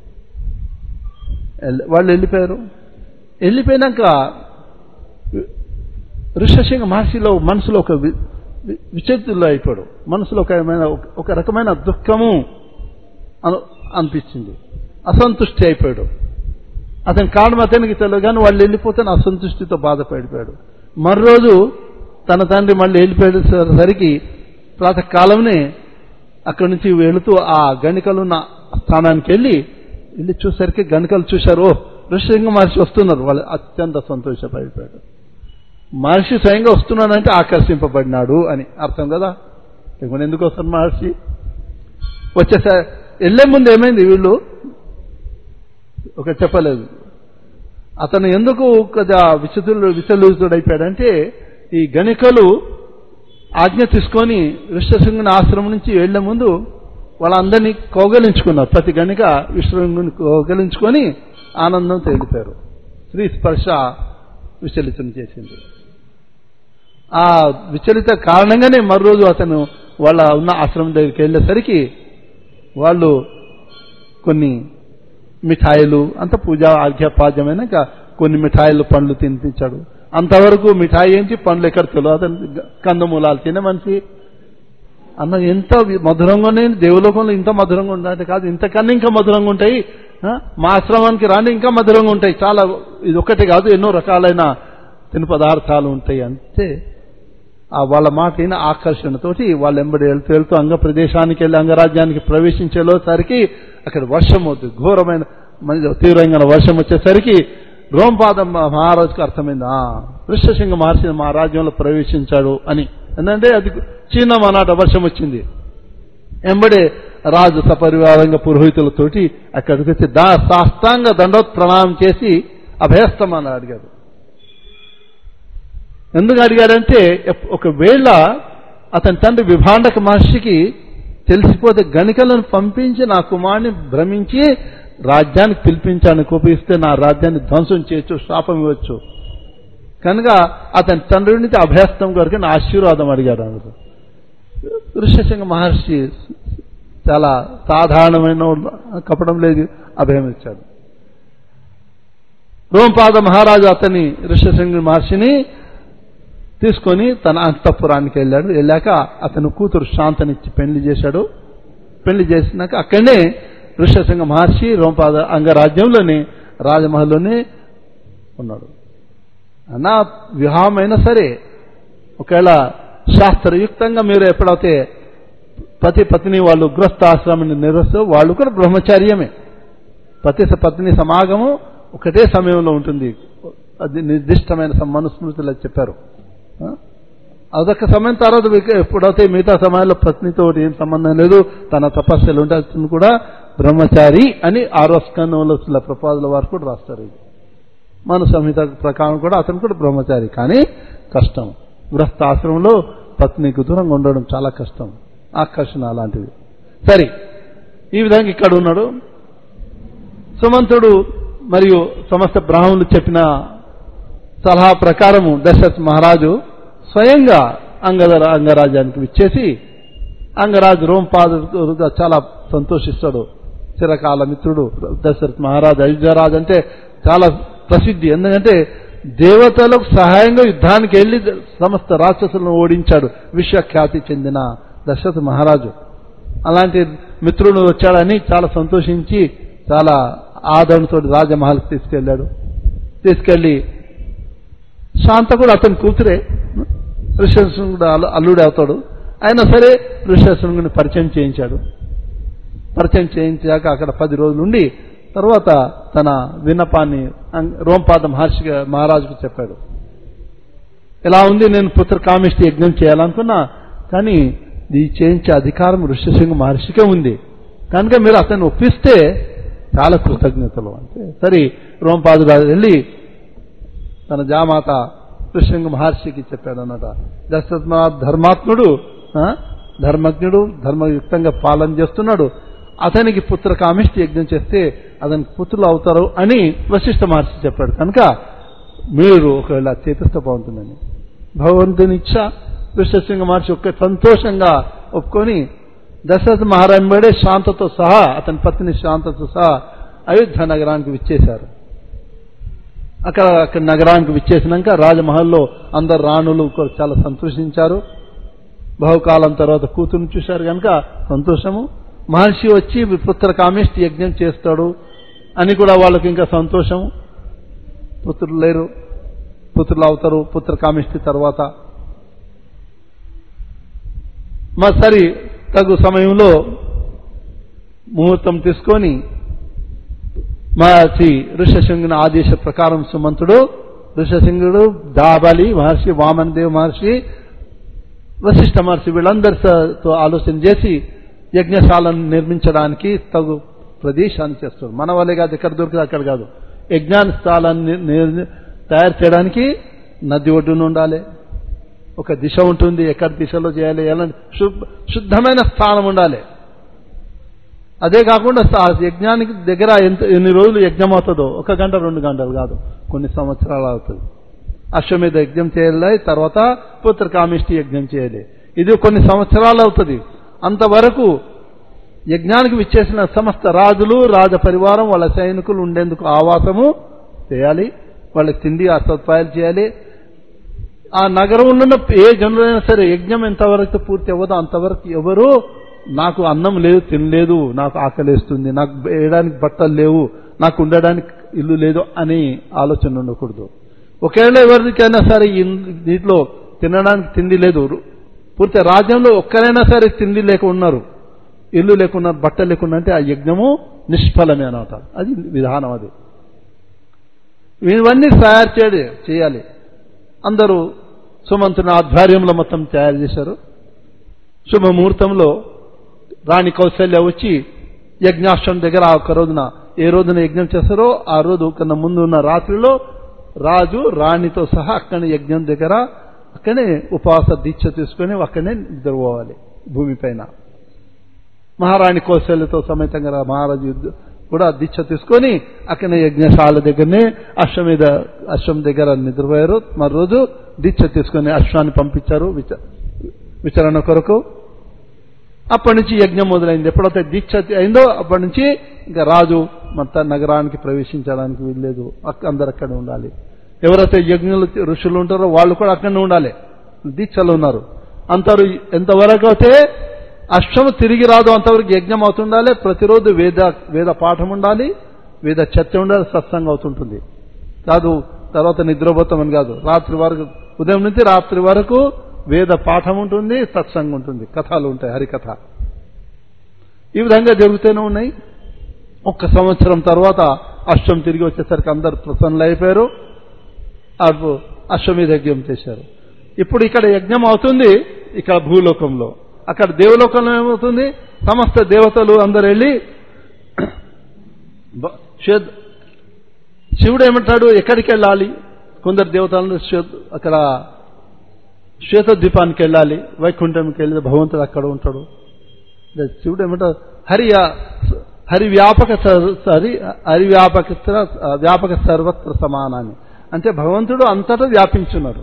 వెళ్ళ- వాళ్ళు వెళ్ళిపోయారు వెళ్ళిపోయినాక ఋషసింగ మహర్షిలో మనసులో ఒక వి- వి- విచక్షుల్లో అయిపోయాడు మనసులో ఒక ఏమైనా ఒక- ఒక రకమైన దుఃఖము అను అనిపించింది అసంతుష్టి అయిపోయాడు అతని కారణం అతనికి తెలియదు కానీ వాళ్ళు వెళ్ళిపోతే అసంతుష్టితో బాధపడిపోయాడు మరోజు తన తండ్రి మళ్ళీ వెళ్ళిపోయేసరికి ప్రాతకాలంనే అక్కడి నుంచి వెళుతూ ఆ గణికలు ఉన్న స్థానానికి వెళ్ళి వెళ్ళి చూసరికి గణికలు చూశారు ఓ ఋషింగ మహర్షి వస్తున్నారు వాళ్ళు అత్యంత సంతోషపడిపోయాడు మహర్షి స్వయంగా వస్తున్నాడంటే ఆకర్షింపబడినాడు అని అర్థం కదా ఇప్పుడు ఎందుకు వస్తారు మహర్షి వచ్చేసరి వెళ్లే ముందు ఏమైంది వీళ్ళు ఒక చెప్పలేదు అతను ఎందుకు కొద్దిగా విచతులు విచలుతుడైపోయాడంటే ఈ గణికలు ఆజ్ఞ తీసుకొని ఋషసింగుని ఆశ్రమం నుంచి వెళ్లే ముందు వాళ్ళందరినీ కౌగలించుకున్నారు ప్రతి గణిక విశ్వసింగుని కౌగలించుకొని ఆనందంతో వెళ్ళిపోయారు స్త్రీ స్పర్శ విచలితం చేసింది ఆ విచలిత కారణంగానే మరోజు అతను వాళ్ళ ఉన్న ఆశ్రమం దగ్గరికి వెళ్ళేసరికి వాళ్ళు కొన్ని మిఠాయిలు అంత పూజ ఆజ్ఞాపాద్యమైనాక కొన్ని మిఠాయిలు పండ్లు తినిపించాడు అంతవరకు మిఠాయి ఏంటి పండ్లు ఎక్కడ తెలియదు అతను కందమూలాలు తినే మనిషి అన్న ఎంత వి- మధురంగా ఉన్నాయి దేవలోకంలో ఇంత మధురంగా ఉందంటే కాదు ఇంతకన్నా ఇంకా మధురంగా ఉంటాయి ఆ? మా ఆశ్రమానికి రాని ఇంకా మధురంగా ఉంటాయి చాలా ఇది ఒక్కటే కాదు ఎన్నో రకాలైన తిను పదార్థాలు ఉంటాయి అంతే ఆ వాళ్ళ మాట అయిన ఆకర్షణతోటి వాళ్ళు ఎంబడి వెళ్తూ వెళ్తూ అంగ ప్రదేశానికి వెళ్ళి అంగరాజ్యానికి ప్రవేశించేలోసరికి అక్కడ వర్షం అవుతుంది ఘోరమైన మంచి తీవ్రంగా వర్షం వచ్చేసరికి రోంపాదం మహారాజుకు అర్థమైంది ఆ ఋషసింగ మహర్షి మా రాజ్యంలో ప్రవేశించాడు అని ఎందుకంటే అది చిన్న అనాట వర్షం వచ్చింది ఎంబడే రాజు సపరివారంగా పురోహితులతోటి అక్కడికి వచ్చి దా సాష్టాంగ దండోత్ ప్రణామం చేసి అభయస్తమని అడిగారు ఎందుకు అడిగాడంటే ఎప్- ఒకవేళ అతని తండ్రి విభాండక మహర్షికి తెలిసిపోతే గణికలను పంపించి నా కుమారుని భ్రమించి రాజ్యానికి పిలిపించాలని కోపిస్తే నా రాజ్యాన్ని ధ్వంసం చేయొచ్చు శాపం ఇవ్వచ్చు కనుక అతని తండ్రి నుంచి అభ్యస్తం కొరకు నా ఆశీర్వాదం అడిగాడు అందుకు ఋషసింగ మహర్షి చాలా సాధారణమైన కపడం లేదు అభయం ఇచ్చాడు రోంపాద మహారాజు అతని ఋషసింగ మహర్షిని తీసుకొని తన అంతఃపురానికి వెళ్ళాడు వెళ్ళాక అతను కూతురు శాంతనిచ్చి పెళ్లి చేశాడు పెళ్లి చేసినాక అక్కడనే ఋషసింగ మహర్షి రోంపాద అంగరాజ్యంలోనే రాజమహల్లోనే ఉన్నాడు అన్నా వివాహమైనా సరే ఒకవేళ శాస్త్రయుక్తంగా మీరు ఎప్పుడైతే పతి పత్ని వాళ్ళు గృహస్థాశ్రమాన్ని నిర్వహిస్తూ వాళ్ళు కూడా బ్రహ్మచర్యమే పతి పత్ని సమాగము ఒకటే సమయంలో ఉంటుంది అది నిర్దిష్టమైన సమ- మనుస్మృతిలో చెప్పారు ఆ? అదొక సమయం తర్వాత మీకు ఎప్పుడైతే మిగతా సమయంలో పత్నితో ఏం సంబంధం లేదు తన తపస్సులు ఉంటే అతను కూడా బ్రహ్మచారి అని ఆరో స్కందంలో శిల ప్రపాదుల వారు కూడా రాస్తారు ఇది మన సంహిత ప్రకారం కూడా అతను కూడా బ్రహ్మచారి కానీ కష్టం గృహస్థాశ్రమంలో పత్నికి దూరంగా ఉండడం చాలా కష్టం ఆకర్షణ అలాంటిది సరే ఈ విధంగా ఇక్కడ ఉన్నాడు సుమంతుడు మరియు సమస్త బ్రాహ్మణులు చెప్పిన సలహా ప్రకారము దశరథ్ మహారాజు స్వయంగా అంగద అంగరాజ్యానికి విచ్చేసి అంగరాజు రోంపాదుగా చాలా సంతోషిస్తాడు చిరకాల మిత్రుడు దశరథ్ మహారాజు అయోధ్యరాజు అంటే చాలా ప్రసిద్ధి ఎందుకంటే దేవతలకు సహాయంగా యుద్ధానికి వెళ్లి సమస్త రాక్షసులను ఓడించాడు విశ్వఖ్యాతి చెందిన దశరథ మహారాజు అలాంటి మిత్రుడు వచ్చాడని చాలా సంతోషించి చాలా ఆదరణతో రాజమహల్కి తీసుకెళ్ళాడు తీసుకెళ్లి శాంత కూడా అతని కూతురే ఋషేశ్వరుని కూడా అల్లు- అల్లుడే అవుతాడు అయినా సరే ఋషేశ్వరుని పరిచయం చేయించాడు పరిచయం చేయించాక అక్కడ పది రోజులు ఉండి తర్వాత తన విన్నపాన్ని అంగ్- రోంపాద మహర్షి మహారాజుకు చెప్పాడు ఇలా ఉంది నేను పుత్ర కామిష్టి యజ్ఞం చేయాలనుకున్నా కానీ ఇది చేయించే అధికారం ఋషిసింహ మహర్షికే ఉంది కనుక మీరు అతన్ని ఒప్పిస్తే చాలా కృతజ్ఞతలు అంటే సరే రోంపాదుడు వెళ్ళి తన జామాత కృష్ణంగ మహర్షికి చెప్పాడు అన్నట దశరథ ధర్మాత్ముడు ఆ, ధర్మజ్ఞుడు ధర్మయుక్తంగా పాలన చేస్తున్నాడు అతనికి పుత్ర కామిష్టి యజ్ఞం చేస్తే అతనికి పుత్రులు అవుతారు అని వశిష్ఠ మహర్షి చెప్పాడు కనుక మీరు ఒకవేళ చేపిస్తే బాగుంటుందని భగవంతుని ఇచ్చ ఋషసింహ మహర్షి ఒక్క సంతోషంగా ఒప్పుకొని దశరథ మహారాణి శాంతతో సహా అతని పత్ని శాంతతో సహా అయోధ్య నగరానికి విచ్చేశారు అక్కడ అక్కడ నగరానికి విచ్చేసినాక రాజమహల్లో అందరు రాణులు కూడా చాలా సంతోషించారు బహుకాలం తర్వాత కూతురుని చూశారు కనుక సంతోషము మహర్షి వచ్చి పుత్ర కామేష్టి యజ్ఞం చేస్తాడు అని కూడా వాళ్ళకి ఇంకా సంతోషము పుత్రులు లేరు పుత్రులు అవుతారు పుత్ర కామిష్టి తర్వాత మా సరి తగు సమయంలో ముహూర్తం తీసుకొని మహర్షి ఋషశృంగుని ఆదేశ ప్రకారం సుమంతుడు ఋషశృంగుడు దాబలి మహర్షి వామనదేవ్ మహర్షి వశిష్ఠ మహర్షి వీళ్ళందరితో ఆలోచన చేసి యజ్ఞశాలను నిర్మించడానికి తగు ప్రదేశాన్ని చేస్తారు మన వాళ్ళే కాదు ఎక్కడ దొరికితే అక్కడ కాదు యజ్ఞాన స్థలాన్ని నిర్- తయారు చేయడానికి నది ఒడ్డున ఉండాలి ఒక దిశ ఉంటుంది ఎక్కడ దిశలో చేయాలి ఎలాంటి శుద్ధ- శుద్ధమైన స్థానం ఉండాలి అదే కాకుండా సా- యజ్ఞానికి దగ్గర ఎంత ఎన్ని రోజులు యజ్ఞం అవుతుందో ఒక గంట రెండు గంటలు కాదు కొన్ని సంవత్సరాలు అవుతుంది అశ్వమేధ యజ్ఞం చేయాలి తర్వాత పుత్ర కామిష్టి యజ్ఞం చేయాలి ఇది కొన్ని సంవత్సరాలు అవుతుంది అంతవరకు యజ్ఞానికి విచ్చేసిన సమస్త రాజులు రాజ పరివారం వాళ్ళ సైనికులు ఉండేందుకు ఆవాసము చేయాలి వాళ్ళకి తిండి ఆ సదుపాయాలు చేయాలి ఆ నగరంలో ఉన్న ఏ జనులైనా సరే యజ్ఞం ఎంతవరకు పూర్తి అవ్వదో అంతవరకు ఎవరు నాకు అన్నం లేదు తినలేదు నాకు ఆకలేస్తుంది నాకు వేయడానికి బట్టలు లేవు నాకు ఉండడానికి ఇల్లు లేదు అని ఆలోచన ఉండకూడదు ఒకవేళ ఎవరికైనా సరే ఇన్- దీంట్లో తినడానికి తిండి లేదు పూర్తి రాజ్యంలో ఒక్కరైనా సరే తిండి లేక ఉన్నారు ఇల్లు లేకున్నా బట్టలు లేకుండా అంటే ఆ యజ్ఞము నిష్ఫలమే అనమాట అది విధానం అది ఇవన్నీ తయారు చేయడి చేయాలి అందరూ సుమంతుని ఆధ్వర్యంలో మొత్తం తయారు చేశారు శుభముహూర్తంలో రాణి కౌశల్య వచ్చి యజ్ఞాశ్రం దగ్గర ఆ ఒక రోజున ఏ రోజున యజ్ఞం చేస్తారో ఆ రోజు కన్నా ముందు ఉన్న రాత్రిలో రాజు రాణితో సహా అక్కడి యజ్ఞం దగ్గర అక్కడే ఉపవాస దీక్ష తీసుకొని అక్కడనే నిద్రపోవాలి భూమిపైన మహారాణి కౌశల్యతో సమేతంగా రా- మహారాజు యుద్ధ- కూడా దీక్ష తీసుకొని అక్కడనే యజ్ఞశాల దగ్గరనే అశ్వమీద అశ్వం దగ్గర నిద్రపోయారు మరో రోజు దీక్ష తీసుకొని అశ్వాన్ని పంపించారు విచ- విచారణ కొరకు అప్పటి నుంచి యజ్ఞం మొదలైంది ఎప్పుడైతే దీక్ష అయిందో అప్పటి నుంచి ఇంకా రాజు మొత్తం నగరానికి ప్రవేశించడానికి వీల్లేదు అక్క అందరు అక్కడ ఉండాలి ఎవరైతే యజ్ఞులు ఋషులు ఉంటారో వాళ్ళు కూడా అక్కడనే ఉండాలి దీక్షలు ఉన్నారు అంతరు ఎంతవరకు అయితే అశ్వము తిరిగి రాదు అంతవరకు యజ్ఞం అవుతుండాలి ప్రతిరోజు వేద వేద పాఠం ఉండాలి వేద చర్చ ఉండాలి సత్సంగం అవుతుంటుంది కాదు తర్వాత నిద్రపోతామని కాదు రాత్రి వరకు ఉదయం నుంచి రాత్రి వరకు వేద పాఠం ఉంటుంది సత్సంగం ఉంటుంది కథలు ఉంటాయి హరికథ ఈ విధంగా జరుగుతూనే ఉన్నాయి ఒక్క సంవత్సరం తర్వాత అశ్వం తిరిగి వచ్చేసరికి అందరు ప్రసన్నులు అయిపోయారు అప్పుడు అశ్వమేధ యజ్ఞం చేశారు ఇప్పుడు ఇక్కడ యజ్ఞం అవుతుంది ఇక్కడ భూలోకంలో అక్కడ దేవలోకంలో ఏమవుతుంది సమస్త దేవతలు అందరు వెళ్ళి బ- శ్వేత- శివుడు ఏమంటాడు ఎక్కడికి వెళ్ళాలి కొందరు దేవతలను శ్వేత- అక్కడ శ్వేత ద్వీపానికి వెళ్ళాలి వైకుంఠంకి వెళ్ళి భగవంతుడు అక్కడ ఉంటాడు అంటే శివుడు ఏమంటాడు హరి హరి వ్యాపక సర్- హరి హరి వ్యాపక వ్యాపక సర్వత్ర సమానాన్ని అంటే భగవంతుడు అంతటా వ్యాపించున్నారు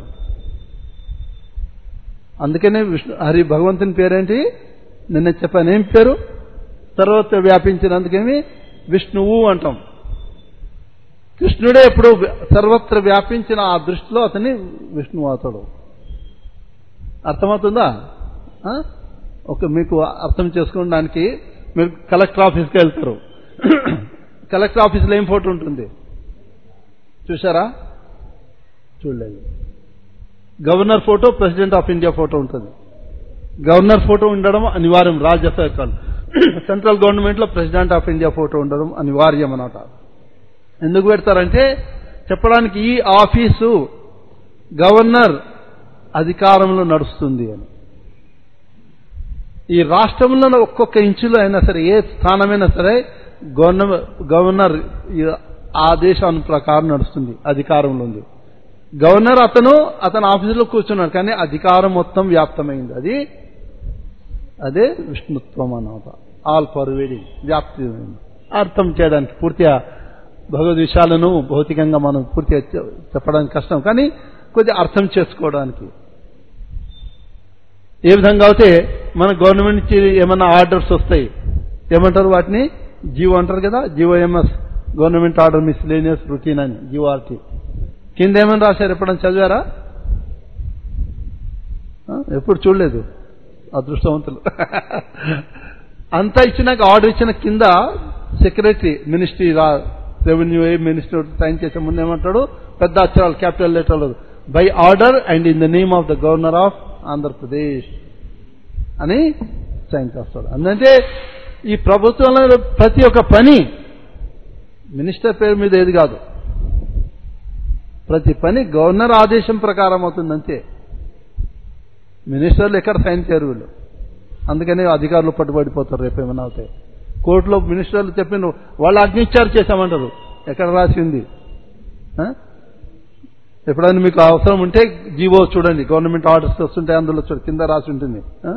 అందుకనే విష్ణు హరి భగవంతుని పేరేంటి నిన్న చెప్పాను ఏం పేరు సర్వత్ర వ్యాపించినందుకేమి విష్ణువు అంటాం కృష్ణుడే ఎప్పుడు సర్వత్ర వ్యాపించిన ఆ దృష్టిలో అతని విష్ణువు అవుతాడు అర్థమవుతుందా ఆ? ఒక మీకు అర్థం చేసుకోవడానికి మీరు కలెక్టర్ ఆఫీస్కి వెళ్తారు కలెక్టర్ ఆఫీస్లో ఏం ఫోటో ఉంటుంది చూసారా చూడలేదు governor photo president of India photo ఉంటుంది గవర్నర్ ఫోటో ఉండడం అనివార్యం రాజ్యసభ సెంట్రల్ గవర్నమెంట్ లో ప్రెసిడెంట్ ఆఫ్ ఇండియా ఫోటో ఉండడం అనివార్యం అన్నమాట ఎందుకు పెడతారంటే చెప్పడానికి ఈ ఆఫీసు గవర్నర్ అధికారంలో నడుస్తుంది అని ఈ రాష్ట్రంలో ఒక్కొక్క ఇంచులో అయినా సరే ఏ స్థానమైనా సరే గవర్నర్ గవర్నర్ ఈ ఆదేశాన్ని ప్రకారం నడుస్తుంది అధికారంలో ఉంది గవర్నర్ అతను అతని ఆఫీసులో కూర్చున్నాడు కానీ అధికారం మొత్తం వ్యాప్తమైంది అది అదే విష్ణుత్వం అన్నమాట ఆల్ పర్వేడింగ్ వ్యాప్తి అర్థం చేయడానికి పూర్తిగా భగవద్ విషయాలను భౌతికంగా మనం పూర్తిగా చె- చెప్పడానికి కష్టం కానీ కొద్దిగా అర్థం చేసుకోవడానికి ఏ విధంగా అయితే మన గవర్నమెంట్ నుంచి ఏమైనా ఆర్డర్స్ వస్తాయి ఏమంటారు వాటిని జీవో అంటారు కదా GO MS government order miscellaneous routine అని జీఓఆర్టీ కింద ఏమని రాశారు ఎప్పుడైనా చదివారా ఆ, ఎప్పుడు చూడలేదు అదృష్టవంతులు అంతా ఇచ్చినాక ఆర్డర్ ఇచ్చిన కింద సెక్రటరీ మినిస్ట్రీ రా రెవెన్యూ మినిస్టర్ సైన్ చేసే ముందు ఏమంటాడు పెద్ద అక్షరాలు క్యాపిటల్ లెటర్లు by order and in the name of the governor of Andhra Pradesh అని సైన్ చేస్తాడు అందుకంటే ఈ ప్రభుత్వంలో ప్రతి ఒక్క పని మినిస్టర్ పేరు మీద ఏది కాదు ప్రతి పని గవర్నర్ ఆదేశం ప్రకారం అవుతుంది అంతే మినిస్టర్లు ఎక్కడ సైన్ చేయరు వీళ్ళు అందుకనే అధికారులు పట్టుబడిపోతారు రేపు ఏమైనా అవుతాయి కోర్టులో మినిస్టర్లు చెప్పిన వాళ్ళు అగ్నిచారు చేశామంటారు ఎక్కడ రాసి ఉంది ఆ? ఎప్పుడైనా మీకు అవసరం ఉంటే జీవో చూడండి గవర్నమెంట్ ఆర్డర్స్ వస్తుంటే అందులో చూడ కింద రాసి ఉంటుంది ఆ?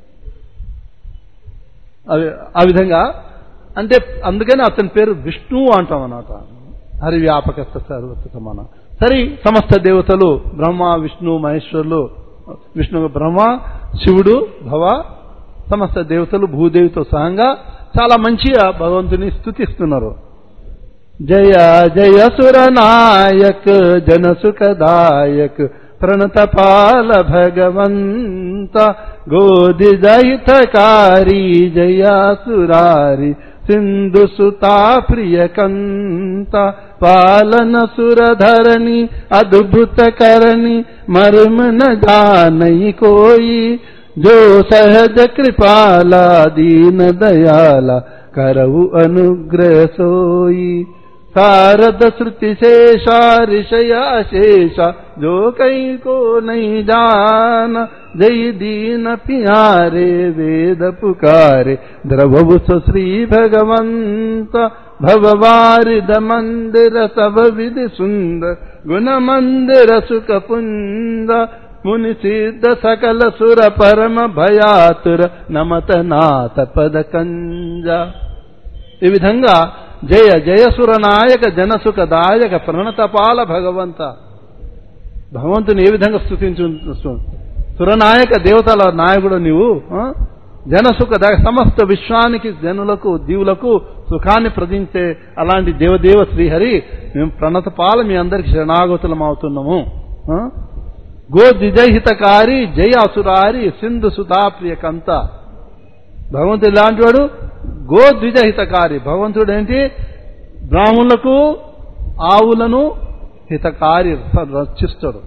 అవి ఆ విధంగా అంటే అందుకని అతని పేరు విష్ణువు అంటాం అన్నమాట హరి వ్యాపక సర్వత్ర సమాన సరే సమస్త దేవతలు బ్రహ్మ విష్ణు మహేశ్వరులు విష్ణు బ్రహ్మ శివుడు భవ సమస్త దేవతలు భూదేవితో సహంగా చాలా మంచిగా భగవంతుని స్తుతిస్తున్నారు జయ జయ సురనాయక్ జన సుఖదాయక్ ప్రణతపాల భగవంత గోదిదహితకారి జయాసురారి సింధు సుతా ప్రియకంత పాలన సురధరణి అద్భుతకరణి మర్మన జానయి కోయి जो सहज कृपाला दीन दयाला करऊ अनुग्रह सोई शारद श्रुति शेषा ऋषया शेषा जो कई को नहीं जान जय दीन पियारे वेद पुकारे द्रवभु श्री भगवंत भववारिद मंदिर सब विधि सुंदर गुण मंदिर सुख पुंद ముని సిద్ధ సకల సుర పరమ భయాతుర నమత నాథ పద కంజ ఈ విధంగా జయ జయసుర నాయక జనసుఖ దాయక ప్రణతపాల భగవంత భగవంతుని ఏ విధంగా స్థుతించు సురనాయక దేవతల నాయకుడు నీవు ఆ? జనసుఖ దాయక సమస్త విశ్వానికి జనులకు జీవులకు సుఖాన్ని ప్రదించే అలాంటి దేవదేవ శ్రీహరి మేము ప్రణతపాల మీ అందరికి శరణాగతులం అవుతున్నాము ఆ? గో దిజహితకారి జయ అసురారి సింధు సుధాప్రియ కంత భగవంతుడు ఇలాంటి వాడు గో ద్విజహితకారి భగవంతుడు ఏంటి బ్రాహ్మణులకు ఆవులను హితకారి రక్షిస్తాడు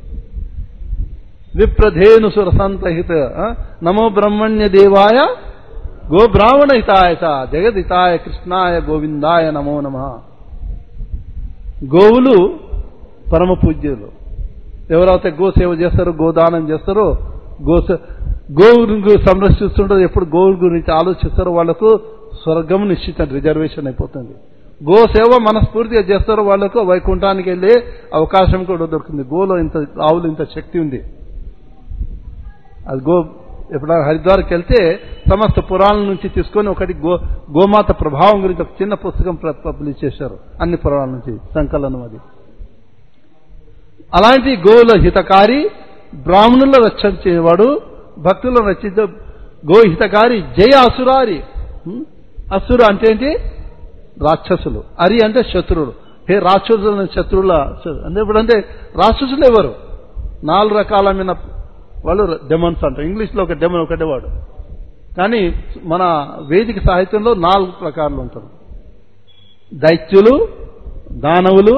విప్రధేను సురసంతహిత ఆ? నమో బ్రహ్మణ్య దేవాయ గో బ్రాహ్మణ హితాయ చ జగదితాయ కృష్ణాయ గోవిందాయ నమో నమ గోవులు పరమ పూజ్యులు ఎవరైతే గో సేవ చేస్తారో గోదానం చేస్తారో గో గోవును సంరక్షిస్తుంటారో ఎప్పుడు గోవు గురించి ఆలోచిస్తారో వాళ్లకు స్వర్గం నిశ్చిత రిజర్వేషన్ అయిపోతుంది గో సేవ మనస్ఫూర్తిగా చేస్తారో వాళ్లకు వైకుంఠానికి వెళ్ళే అవకాశం కూడా దొరుకుతుంది గోలో ఇంత ఆవులు ఇంత శక్తి ఉంది అది గో ఎప్పుడైనా హరిద్వార్కి వెళ్తే సమస్త పురాణాల నుంచి తీసుకొని ఒకటి గో గోమాత ప్రభావం గురించి ఒక చిన్న పుస్తకం పబ్లిష్ చేశారు అన్ని పురాణాల నుంచి సంకలనం అది అలాంటి గోవుల హితకారి బ్రాహ్మణుల రక్షించేవాడు భక్తులను రక్షించే గో హితకారి జయ అసురారి హ్మ్? అసురు అంటే ఏంటి రాక్షసులు అరి అంటే శత్రువులు హే రాక్షసుల శత్రువుల అంటే ఇప్పుడంటే రాక్షసులు ఎవరు నాలుగు రకాలమైన వాళ్ళు డెమన్స్ అంటారు ఇంగ్లీష్లో ఒక డెమన్ ఒకటే వాడు కానీ మన వేదిక సాహిత్యంలో నాలుగు ప్రకారాలు ఉంటారు దైత్యులు దానవులు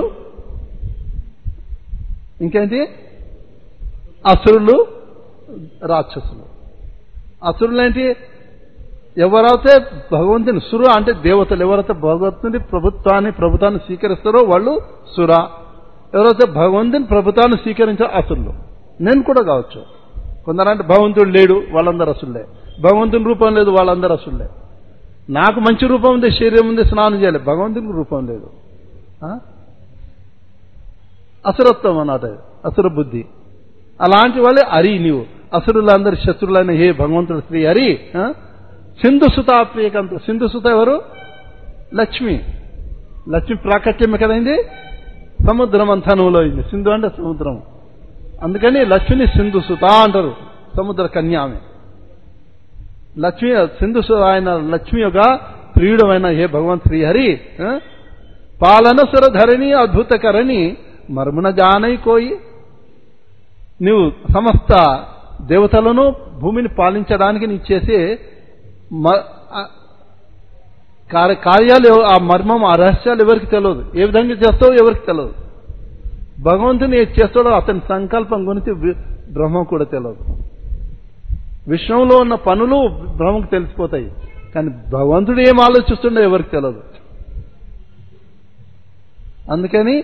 ఇంకేంటి అసురులు రాక్షసులు అసురులు ఏంటి ఎవరైతే భగవంతుని సుర అంటే దేవతలు ఎవరైతే భగవంతుని ప్రభుత్వాన్ని ప్రభుత్వాన్ని స్వీకరిస్తారో వాళ్ళు సుర ఎవరైతే భగవంతుని ప్రభుత్వాన్ని స్వీకరించారో అసురులు నేను కూడా కావచ్చు కొందరంటే భగవంతుడు లేడు వాళ్ళందరూ అసురులే భగవంతుని రూపం లేదు వాళ్ళందరూ అసురులే నాకు మంచి రూపం ఉంది శరీరం ఉంది స్నానం చేయాలి భగవంతునికి రూపం లేదు ఆ? అసురత్వం అన్నమాట అసుర బుద్ధి అలాంటి వాళ్ళే అరి నీవు అసురులందరి శత్రులైన హే భగవంతుడు శ్రీ హరి ఆ? సింధు సుత ప్రియకంత సింధు సుత ఎవరు లక్ష్మి లక్ష్మి ప్రాకట్యమే కదండి సముద్రం అంతనంలో అయింది సింధు అంటే సముద్రం అందుకని లక్ష్మిని సింధు సుత అంటారు సముద్ర కన్య ఆమె లక్ష్మి సింధు సు- ఆయన లక్ష్మి యొక్క ప్రియుడమైన హే భగవంత్ శ్రీహరి ఆ? పాలన సుర ధరణి అద్భుతకరణి మర్మున జానై కోయి నీవు సమస్త దేవతలను భూమిని పాలించడానికి నీ చేసే మ- ఆ కార్య- కార్యాలు ఎవ- ఆ మర్మం ఆ రహస్యాలు ఎవరికి తెలియదు ఏ విధంగా చేస్తావో ఎవరికి తెలియదు భగవంతుని ఏది చేస్తాడో అతని సంకల్పం గురించి వి- బ్రహ్మ కూడా తెలియదు విశ్వంలో ఉన్న పనులు బ్రహ్మకు తెలిసిపోతాయి కానీ భగవంతుడు ఏం ఆలోచిస్తుండో ఎవరికి తెలియదు అందుకని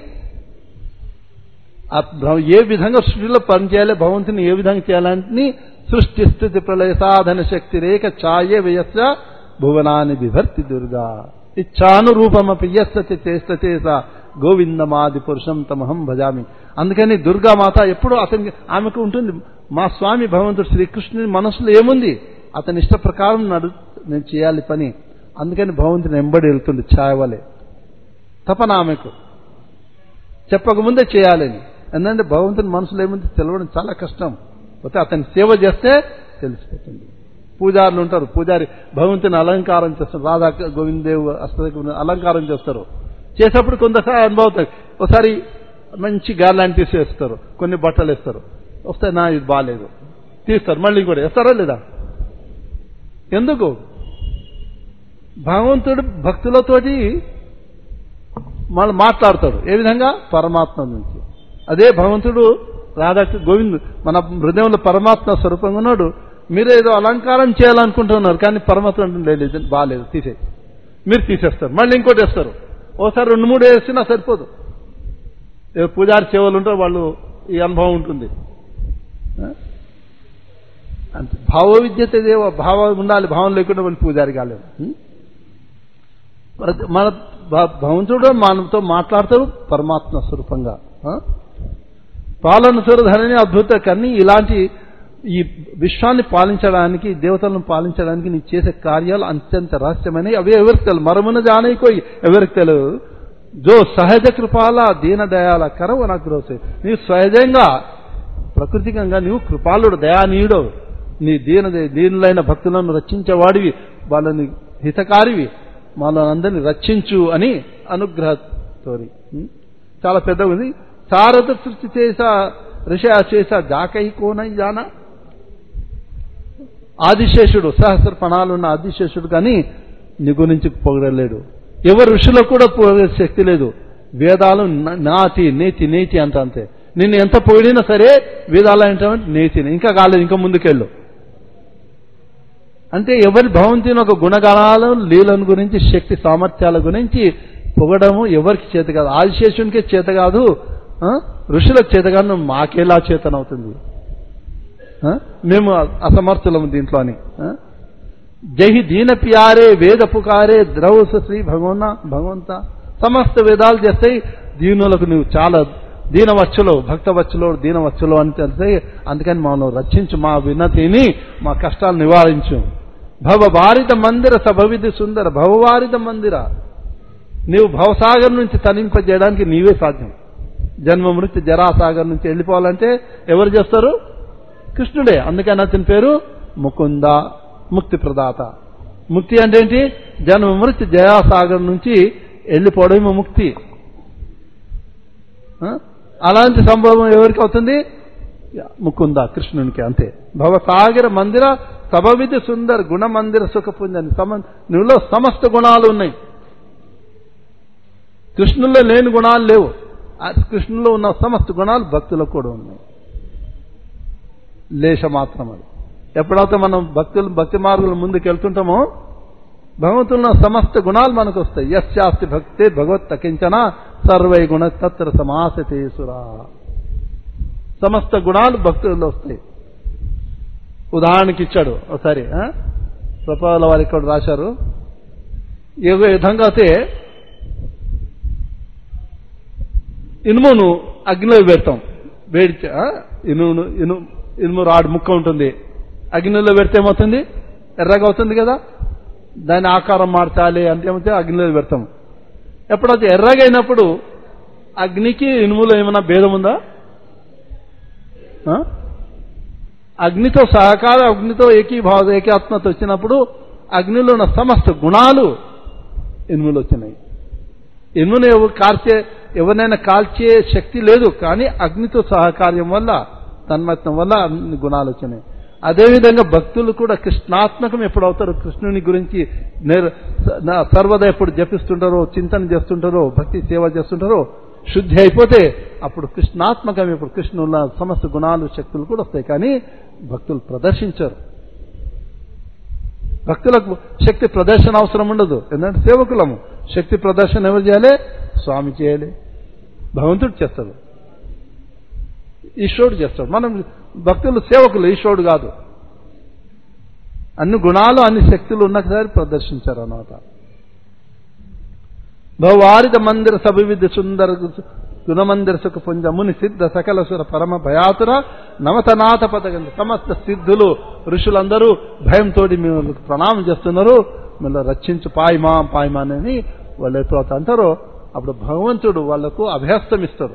ఆ బ్రహ్మ- ఏ విధంగా సృష్టిలో పనిచేయాలి భగవంతుని ఏ విధంగా చేయాలని సృష్టి స్థితి ప్రళయ సాధన శక్తి రేఖ ఛాయ వ్యయస్య భువనాన్ని విభర్తి దుర్గా ఇచ్చానురూపమపి యస్సతి చేస్తే స గోవిందమాది పురుషం తమహం భజామి అందుకని దుర్గామాత ఎప్పుడూ అతనికి ఆమెకు ఉంటుంది మా స్వామి భగవంతుడు శ్రీకృష్ణుని మనసులో ఏముంది అతని ఇష్ట ప్రకారం నడు నేను చేయాలి పని అందుకని భగవంతుని ఎంబడి వెళ్తుంది ఛాయ వలె తపన ఆమెకు చెప్పకముందే చేయాలని ఎందుకంటే భగవంతుని మనసులో ఏముంది తెలవడం చాలా కష్టం పోతే అతని సేవ చేస్తే తెలిసిపోతుంది పూజారులు ఉంటారు పూజారి భగవంతుని అలంకారం చేస్తారు రాధా గోవిందేవ్ అష్ట అలంకారం చేస్తారు చేసేప్పుడు కొంతసారి అనుభవం అవుతాయి ఒకసారి మంచి గార్లాంటీస్ వేస్తారు కొన్ని బట్టలు వేస్తారు వస్తే నా ఇది బాగాలేదు తీస్తారు మళ్ళీ కూడా వేస్తారా లేదా ఎందుకు భగవంతుడు భక్తులతోటి మళ్ళీ మాట్లాడతాడు ఏ విధంగా పరమాత్మ నుంచి అదే భగవంతుడు రాధా గోవింద్ మన హృదయంలో పరమాత్మ స్వరూపంగా ఉన్నాడు మీరు ఏదో అలంకారం చేయాలనుకుంటున్నారు కానీ పరమాత్మ అంటుంది, లేదు ఇది బాగాలేదు తీసే మీరు తీసేస్తారు మళ్ళీ ఇంకోటి వేస్తారు ఓసారి రెండు మూడు వేసినా సరిపోదు ఏ పూజారి సేవలు ఉంటారు వాళ్ళు ఈ అనుభవం ఉంటుంది ఆ? అంతే భావ విద్యత దేవ భావం ఉండాలి భావం లేకుండా వాళ్ళు పూజారి కాలేము ఉం? ప్రతి- మన భ- భగవంతుడు మనతో మాట్లాడతాడు పరమాత్మ స్వరూపంగా ఆ? పాలన సురధరని అద్భుత కన్ని ఇలాంటి ఈ విశ్వాన్ని పాలించడానికి దేవతలను పాలించడానికి నీ చేసే కార్యాలు అత్యంత రహస్యమైనవి అవి ఎవరికి తెలియదు మరమున జానైకోయి ఎవరికి తెలియదు జో సహజ కృపాల దీన దయాల కరవు అనుగ్రహసే నీవు సహజంగా ప్రకృతికంగా నీవు కృపాలుడు దయానీయుడు నీ దీన దీనులైన భక్తులను రక్షించేవాడివి వాళ్ళని హితకారివి వాళ్ళందరినీ రక్షించు అని అనుగ్రహతోరి ఉం? చాలా పెద్దగా ఉంది సారథ సృష్టి చేసా ఋషి చేసా జాకై కోనై జానా ఆదిశేషుడు సహస్ర పణాలున్న ఆదిశేషుడు కానీ నీ గురించి పొగడలేడు ఎవరు ఋషులకు కూడా పొగడే శక్తి లేదు వేదాలు నా- నాతి నేతి నేతి అంత అంతే నిన్ను ఎంత పొగిడినా సరే వేదాలు ఏంటంటే నేతిని ఇంకా కాలేదు ఇంకా ముందుకెళ్ళు అంటే ఎవరి భవంతిని ఒక గుణగణాల లీలను గురించి శక్తి సామర్థ్యాల గురించి పొగడము ఎవరికి చేత కాదు ఆదిశేషునికే చేత కాదు ఆ? ఋషులకు చేత కాదు మాకేలా చేతనవుతుంది ఆ? మేము అసమర్థులము దీంట్లో అని ఆ? జహి దీన ప్యారే వేద పుకారే ద్రౌస శ్రీ భగవన్న భగవంత సమస్త వేదాలు చేస్తాయి దీనులకు నువ్వు చాలా దీనవచ్చులో భక్తవచ్చులో దీనవచ్చులో అని తెలిసి అందుకని మమ్మల్ని రక్షించు మా వినతిని మా కష్టాలు నివారించు భవవారిత మందిర సభవిధి సుందర భవవారిత మందిర నీవు భవసాగర్ నుంచి తనింపజేయడానికి నీవే సాధ్యం జన్మ మృత్యు జరాసాగర్ నుంచి వెళ్ళిపోవాలంటే ఎవరు చేస్తారు కృష్ణుడే అందుకని అతని పేరు ముకుంద ముక్తి ప్రదాత ముక్తి అంటే ఏంటి జన్మ మృత్యు జయాసాగర్ నుంచి వెళ్ళిపోవడమే ముక్తి ఆ? అలాంటి సంభవం ఎవరికి అవుతుంది ముకుంద కృష్ణునికి అంతే భవసాగర మందిర సభవిధి సుందర్ గుణ మందిర సుఖపుంజని సమ నువ్వులో సమస్త గుణాలు ఉన్నాయి కృష్ణుల్లో లేని గుణాలు లేవు ఆ కృష్ణులో ఉన్న సమస్త గుణాలు భక్తులకు కూడా ఉన్నాయి లేశ మాత్రం అది ఎప్పుడైతే మనం భక్తులు భక్తి మార్గుల ముందుకు వెళ్తుంటామో భగవంతుల్లో సమస్త గుణాలు మనకు వస్తాయి యశాస్తి భక్తే భగవత్ తకించన సర్వై గుణ తత్ర సమాసతేసురా సమస్త గుణాలు భక్తుల్లో వస్తాయి ఉదాహరణకి ఇచ్చాడు ఒకసారి ఆ? ప్రపాల వారు ఇక్కడ రాశారు ఏ విధంగా అయితే ఇనుమును అగ్నిలో పెడతాం వేడి చే- ఆ? ఇనుమును ఇను ఇనుము రాడు ముక్క ఉంటుంది అగ్నిలో పెడితే ఏమవుతుంది ఎర్రగా అవుతుంది కదా దాని ఆకారం మార్చాలి అంటే ఏమైతే అగ్నిలో పెడతాం ఎప్పుడైతే ఎర్రగా అయినప్పుడు అగ్నికి ఇనుములో ఏమైనా భేదం ఉందా ఆ? అగ్నితో సహకారం అగ్నితో ఏకీభావ ఏకాత్మత వచ్చినప్పుడు అగ్నిలో ఉన్న సమస్త గుణాలు ఇనుములు వచ్చినాయి ఇనుమును ఎవరు కాల్చే ఎవరినైనా కాల్చే శక్తి లేదు కానీ అగ్నితో సహకార్యం వల్ల తన్మత్వం వల్ల అన్ని గుణాలు వచ్చినాయి అదేవిధంగా భక్తులు కూడా కృష్ణాత్మకం ఎప్పుడు అవుతారు కృష్ణుని గురించి నేర్- నా- సర్వదా ఎప్పుడు జపిస్తుంటారో చింతన చేస్తుంటారో భక్తి సేవ చేస్తుంటారో శుద్ధి అయిపోతే అప్పుడు కృష్ణాత్మకం ఇప్పుడు కృష్ణుల సమస్త గుణాలు శక్తులు కూడా వస్తాయి కానీ భక్తులు ప్రదర్శించరు భక్తులకు శక్తి ప్రదర్శన అవసరం ఉండదు ఎందుకంటే సేవకులము శక్తి ప్రదర్శన ఎవరు చేయాలి స్వామి చేయాలి భగవంతుడు చేస్తాడు ఈశ్వరుడు చేస్తాడు మనం భక్తులు సేవకులు ఈశ్వరుడు కాదు అన్ని గుణాలు అన్ని శక్తులు ఉన్నసారి ప్రదర్శించారు అన్నమాట భవారిత మందిర సభివిధ సుందర గుణమందిర సుఖ పుంజ ముని సిద్ధ సకల సుర పరమ భయాతుర నవతనాథ పదగండి సమస్త సిద్ధులు ఋషులందరూ భయంతో మేము ప్రణామం చేస్తున్నారు మిమ్మల్ని రక్షించు పాయమా పాయమా అని వాళ్ళు ఎప్పుడైతే అంటారో అప్పుడు భగవంతుడు వాళ్లకు అభయస్తం ఇస్తారు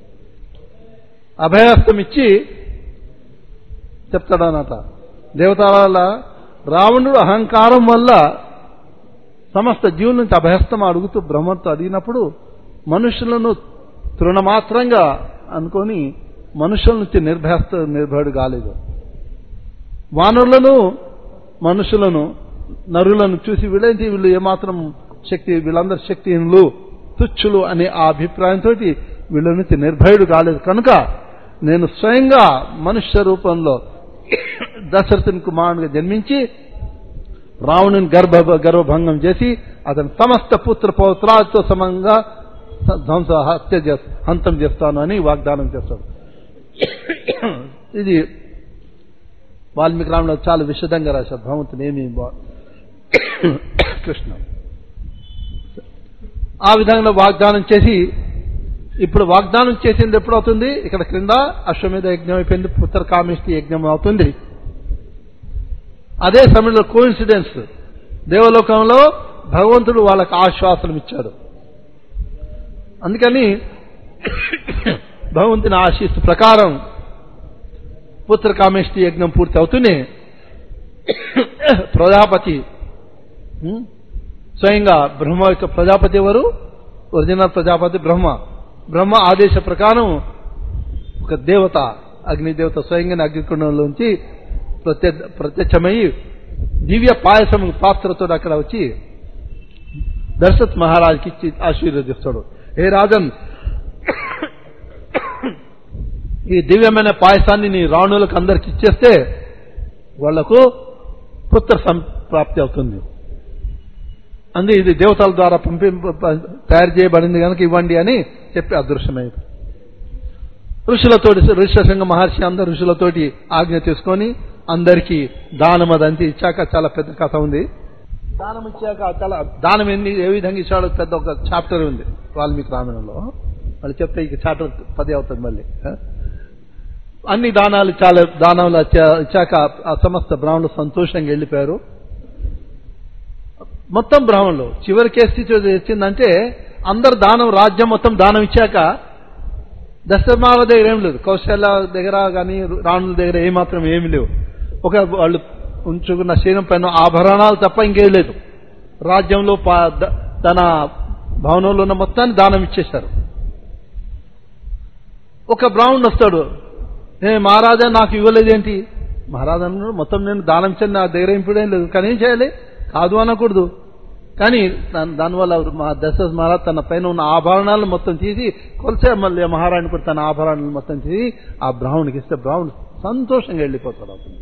అభయస్తం ఇచ్చి చెప్తాడనమాట దేవతాల రావణుడు అహంకారం వల్ల సమస్త జీవుల నుంచి అభయస్తం అడుగుతూ బ్రహ్మతో అడిగినప్పుడు మనుషులను తృణమాత్రంగా అనుకొని మనుషుల నుంచి నిర్భయస్త నిర్భయుడు కాలేదు వానరులను మనుషులను నరులను చూసి వీళ్ళేంటి వీళ్ళు ఏమాత్రం శక్తి వీళ్ళందరూ శక్తిహీనులు తుచ్చులు అనే ఆ అభిప్రాయంతో వీళ్ళ నుంచి నిర్భయుడు కాలేదు కనుక నేను స్వయంగా మనుష్య రూపంలో దశరథుని కుమారుడిగా జన్మించి రావణుని గర్భ గర్భభంగం చేసి అతని సమస్త పుత్ర పౌత్రాలతో సమంగా ధ్వంస హత్య చేస్తా హంతం చేస్తాను అని వాగ్దానం చేస్తాడు ఇది వాల్మీకి రాముడు చాలా విశదంగా రాశారు భగవంతుని ఏమి బా- కృష్ణ ఆ విధంగా వాగ్దానం చేసి ఇప్పుడు వాగ్దానం చేసింది ఎప్పుడు అవుతుంది ఇక్కడ క్రింద అశ్వమేధ యజ్ఞం అయిపోయింది పుత్ర కామేష్టి యజ్ఞం అవుతుంది అదే సమయంలో కోఇన్సిడెన్స్ దేవలోకంలో భగవంతుడు వాళ్ళకి ఆశ్వాసనం ఇచ్చాడు అందుకని భగవంతుని ఆశీస్సు ప్రకారం పుత్ర కామేష్టి యజ్ఞం పూర్తి అవుతూనే ప్రజాపతి ఉం? స్వయంగా బ్రహ్మ యొక్క ప్రజాపతి ఎవరు ఒరిజినల్ ప్రజాపతి బ్రహ్మ బ్రహ్మ ఆదేశ ప్రకారం ఒక దేవత అగ్నిదేవత స్వయంగా అగ్నికుండంలోంచి ప్రత్య ప్రత్యక్షమై దివ్య పాయసం పాత్రతో అక్కడ వచ్చి దశరథ్ మహారాజుకి ఇచ్చి ఆశీర్వదిస్తాడు ఏ రాజన్ ఈ దివ్యమైన పాయసాన్ని నీ రాణులకు అందరికి ఇచ్చేస్తే వాళ్లకు పుత్ర సంప్రాప్తి అవుతుంది అంది ఇది దేవతల ద్వారా పంపి తయారు చేయబడింది కనుక ఇవ్వండి అని చెప్పి అదృశ్యమైంది ఋషులతోటి ఋషసింగ మహర్షి అందరు ఋషులతోటి ఆజ్ఞ తీసుకొని అందరికీ దానం అదంతా ఇచ్చాక చాలా పెద్ద కథ ఉంది దానం ఇచ్చాక చాలా దానం ఎన్ని ఏ విధంగా ఇచ్చాడో పెద్ద ఒక చాప్టర్ ఉంది వాల్మీకి రామాయణంలో వాళ్ళు చెప్తే ఇక చాప్టర్ పది అవుతుంది మళ్ళీ ఆ? అన్ని దానాలు చాలా దానాలు ఇచ్చా- ఇచ్చాక ఆ సమస్త బ్రాహ్మణులు సంతోషంగా వెళ్ళిపోయారు మొత్తం బ్రాహ్మణులు చివరికి ఏ స్థితి వచ్చిందంటే అందరు దానం రాజ్యం మొత్తం దానం ఇచ్చాక దశమాల దగ్గర ఏం లేదు కౌశల్య దగ్గర కానీ రాణుల దగ్గర ఏమాత్రం ఏమి లేవు ఒక వాళ్ళు ఉంచుకున్న శరీరం పైన ఆభరణాలు తప్ప ఇంకేం లేదు రాజ్యంలో పా- ద- తన భవనంలో ఉన్న మొత్తాన్ని దానం ఇచ్చేశారు ఒక బ్రాహ్మణుడు వస్తాడు ఏ మహారాజా నాకు ఇవ్వలేదేంటి మహారాజా అన్నాడు, మొత్తం నేను దానం ఇచ్చాను నా దగ్గర ఇంపుడేం లేదు కానీ ఏం చేయాలి కాదు అనకూడదు కానీ దాని- దానివల్ల మా దశ మహారాజ్ తన పైన ఉన్న ఆభరణాలను మొత్తం తీసి కొలిసే మళ్ళీ మహారాణి కూడా తన ఆభరణాలను మొత్తం తీసి ఆ బ్రాహ్మణుడికి ఇస్తే బ్రాహ్మణుడు సంతోషంగా వెళ్ళిపోతాడు అతను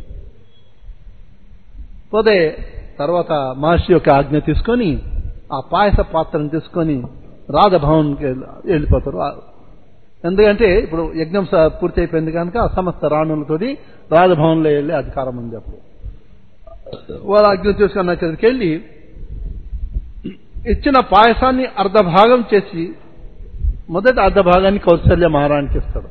పోతే తర్వాత మహర్షి యొక్క ఆజ్ఞ తీసుకొని ఆ పాయస పాత్రను తీసుకొని రాజభవన్కి వెళ్ళిపోతారు ఆ- ఎందుకంటే ఇప్పుడు యజ్ఞం స- పూర్తి అయిపోయింది కనుక ఆ సమస్త రాణులతోటి రాజభవన్లో వెళ్ళి అధికారం ఉంది అప్పుడు వాళ్ళ ఆజ్ఞ తీసుకున్న అక్కడికి వెళ్ళి ఇచ్చిన పాయసాన్ని అర్ధ భాగం చేసి మొదటి అర్ధ భాగాన్ని కౌశల్య మహారాణికి ఇస్తాడు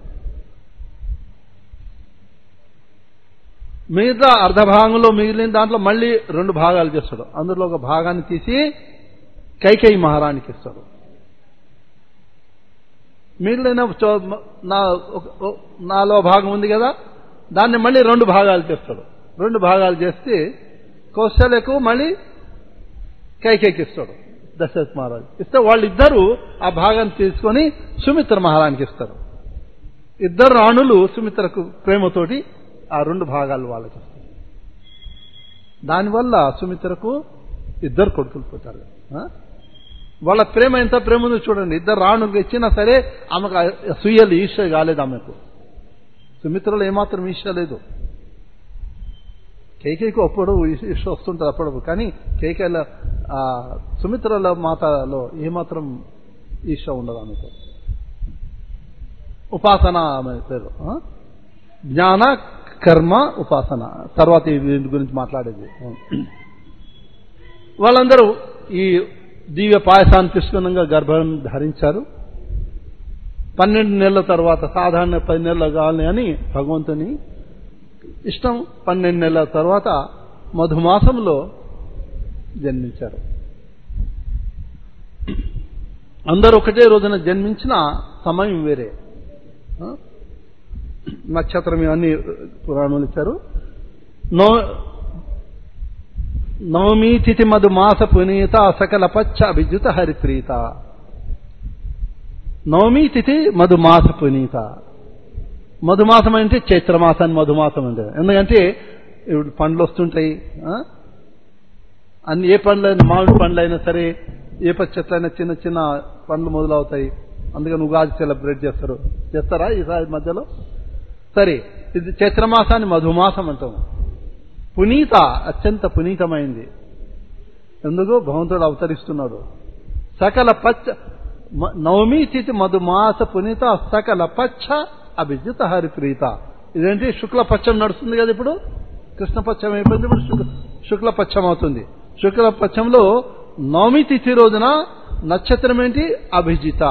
మిగతా అర్ధ భాగంలో మిగిలిన దాంట్లో మళ్ళీ రెండు భాగాలు చేస్తాడు అందులో ఒక భాగాన్ని తీసి కైకేయి మహారాణికి ఇస్తాడు మిగిలిన చో- నా ఒక- ఓ- నాలో భాగం ఉంది కదా దాన్ని మళ్ళీ రెండు భాగాలు చేస్తాడు రెండు భాగాలు చేస్తే కౌశల్యకు మళ్ళీ కైకేయికి ఇస్తాడు దశరథ్ మహారాజు ఇస్తే వాళ్ళిద్దరూ ఆ భాగాన్ని తీసుకొని సుమిత్ర మహారానికి ఇస్తారు ఇద్దరు రాణులు సుమిత్రకు ప్రేమతోటి ఆ రెండు భాగాలు వాళ్ళకి ఇస్తారు దానివల్ల సుమిత్రకు ఇద్దరు కొడుకులు పుట్టారు ఆ? వాళ్ళ ప్రేమ ఎంత ప్రేమ ఉందో చూడండి ఇద్దరు రాణులు ఇచ్చినా సరే ఆమెకు అసూయలు ఈర్ష్య కాలేదు ఆమెకు సుమిత్రలో ఏమాత్రం ఈర్ష్య లేదు కేకేకి అప్పుడు ఈర్ష్య వస్తుంటుంది అప్పుడప్పుడు కానీ కేకేల ఆ, సుమిత్రల మాతలో ఏమాత్రం ఈర్ష్య ఉండదు ఆమెకు ఉపాసన ఆమె పేరు ఆ? జ్ఞాన కర్మ ఉపాసన తర్వాత ఈ వీటి గురించి మాట్లాడేది వాళ్ళందరూ ఈ దివ్య పాయసాన్ని తీసుకున్నాక గర్భం ధరించారు పన్నెండు నెలల తర్వాత సాధారణ పది నెలలు కావాలి అని భగవంతుని ఇష్టం పన్నెండు నెలల తర్వాత మధుమాసంలో జన్మించారు అందరూ ఒకటే రోజున జన్మించిన సమయం వేరే ఆ? నక్షత్రం ఇవన్నీ పురాణాలు ఇచ్చారు నో నవమి తిథి మధు మాస పునీత సకల పచ్చ అభిజిత హరిప్రీత నవమి తిథి మధు మాస పునీత మధుమాసం అంటే చైత్రమాసాన్ని మధుమాసం అంటే ఎందుకంటే ఇప్పుడు పండ్లు వస్తుంటాయి ఆ? అన్ని ఏ పండ్లైనా మామిడి పండ్లైనా సరే ఏ పచ్చి చెట్లైనా చిన్న చిన్న పండ్లు మొదలవుతాయి అందుకని ఉగాది సెలబ్రేట్ చేస్తారు చేస్తారా ఈసారి మధ్యలో సరే ఇది చైత్రమాసాన్ని మధుమాసం అంటాం పునీత అత్యంత పునీతమైంది ఎందుకు భగవంతుడు అవతరిస్తున్నాడు సకల పచ్చ మ- నవమి తిథి మధుమాస పునీత సకల పచ్చ అభిజిత హరిప్రీత ఇదేంటి శుక్లపచ్చం నడుస్తుంది కదా ఇప్పుడు కృష్ణపచ్చం అయిపోయింది ఇప్పుడు శుక్ల శుక్లపచ్చం అవుతుంది శుక్లపచ్చంలో నవమి తిథి రోజున నక్షత్రం ఏంటి అభిజిత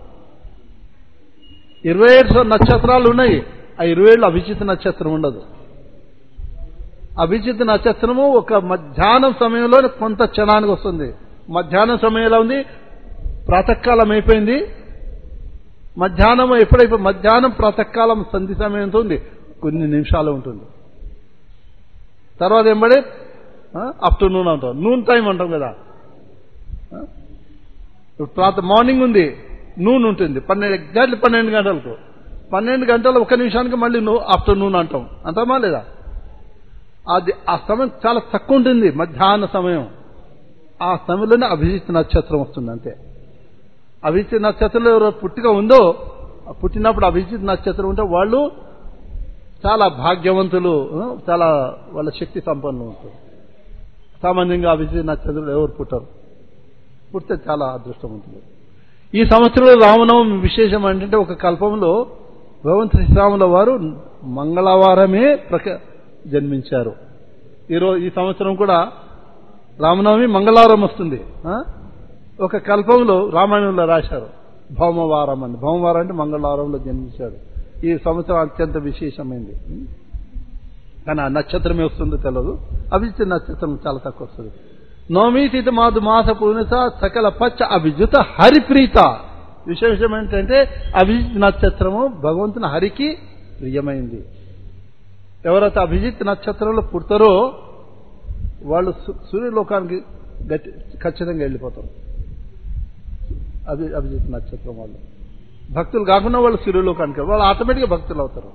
ఇరవై ఏడు నక్షత్రాలు ఉన్నాయి ఆ ఇరవై ఏళ్ళు అభిజిత నక్షత్రం ఉండదు అభిజిత్ నక్షత్రము ఒక మధ్యాహ్నం సమయంలో కొంత క్షణానికి వస్తుంది మధ్యాహ్నం సమయంలో ఉంది ప్రాతకాలం అయిపోయింది మధ్యాహ్నం ఎప్పుడైపు మధ్యాహ్నం ప్రాతకాలం సంధి సమయం ఎంత ఉంది కొన్ని నిమిషాలు ఉంటుంది తర్వాత ఎంబడే ఆఫ్టర్నూన్ అంటాం నూన్ టైం అంటాం కదా ఆ? ఇప్పుడు ప్రాత మార్నింగ్ ఉంది నూన్ ఉంటుంది పన్నెండు ఎగ్జాక్ట్లీ పన్నెండు గంటలకు పన్నెండు గంటల ఒక నిమిషానికి మళ్ళీ నూ ఆఫ్టర్నూన్ అంటాం అంటామా లేదా అది ఆ సమయం చాలా తక్కువ ఉంటుంది మధ్యాహ్న సమయం ఆ సమయంలోనే అభిజిత్ నక్షత్రం వస్తుంది అంతే అభిజిత్ నక్షత్రంలో ఎవరో పుట్టిక ఉందో ఆ పుట్టినప్పుడు అభిజిత్ నక్షత్రం ఉంటే వాళ్ళు చాలా భాగ్యవంతులు ఆ, చాలా వాళ్ళ శక్తి సంపన్నులు ఉంటారు సామాన్యంగా అభిజిత్ నక్షత్రంలో ఎవరు పుట్టరు పుడితే చాలా అదృష్టం ఉంటుంది ఈ సంవత్సరంలో రామనవమి విశేషం ఏంటంటే ఒక కల్పంలో భగవంతు శ్రీరాముల వారు మంగళవారమే ప్రక జన్మించారు ఈరోజు ఈ సంవత్సరం కూడా రామనవమి మంగళవారం వస్తుంది ఆ? ఒక కల్పంలో రామాయణంలో రాశారు భౌమవారం అని భౌమవారం అంటే మంగళవారంలో జన్మించాడు ఈ సంవత్సరం అత్యంత విశేషమైంది కానీ ఆ నక్షత్రమే వస్తుందో తెలియదు అభిజిత్ నక్షత్రం చాలా తక్కువ వస్తుంది నవమి తిథి మాధు మాస పూర్ణిత సకల పచ్చ అభిజిత హరిప్రీత విశేషం ఏంటంటే అభిజిత్ నక్షత్రము భగవంతుని హరికి ప్రియమైంది ఎవరైతే అభిజిత్ నక్షత్రంలో పుడతారో వాళ్ళు సు- సూర్యలోకానికి గట్టి ఖచ్చితంగా వెళ్ళిపోతారు అభి అభిజిత్ నక్షత్రం వాళ్ళు భక్తులు కాకుండా వాళ్ళు సూర్యలోకానికి వెళ్ళరు. వాళ్ళు ఆటోమేటిక్గా భక్తులు అవుతారు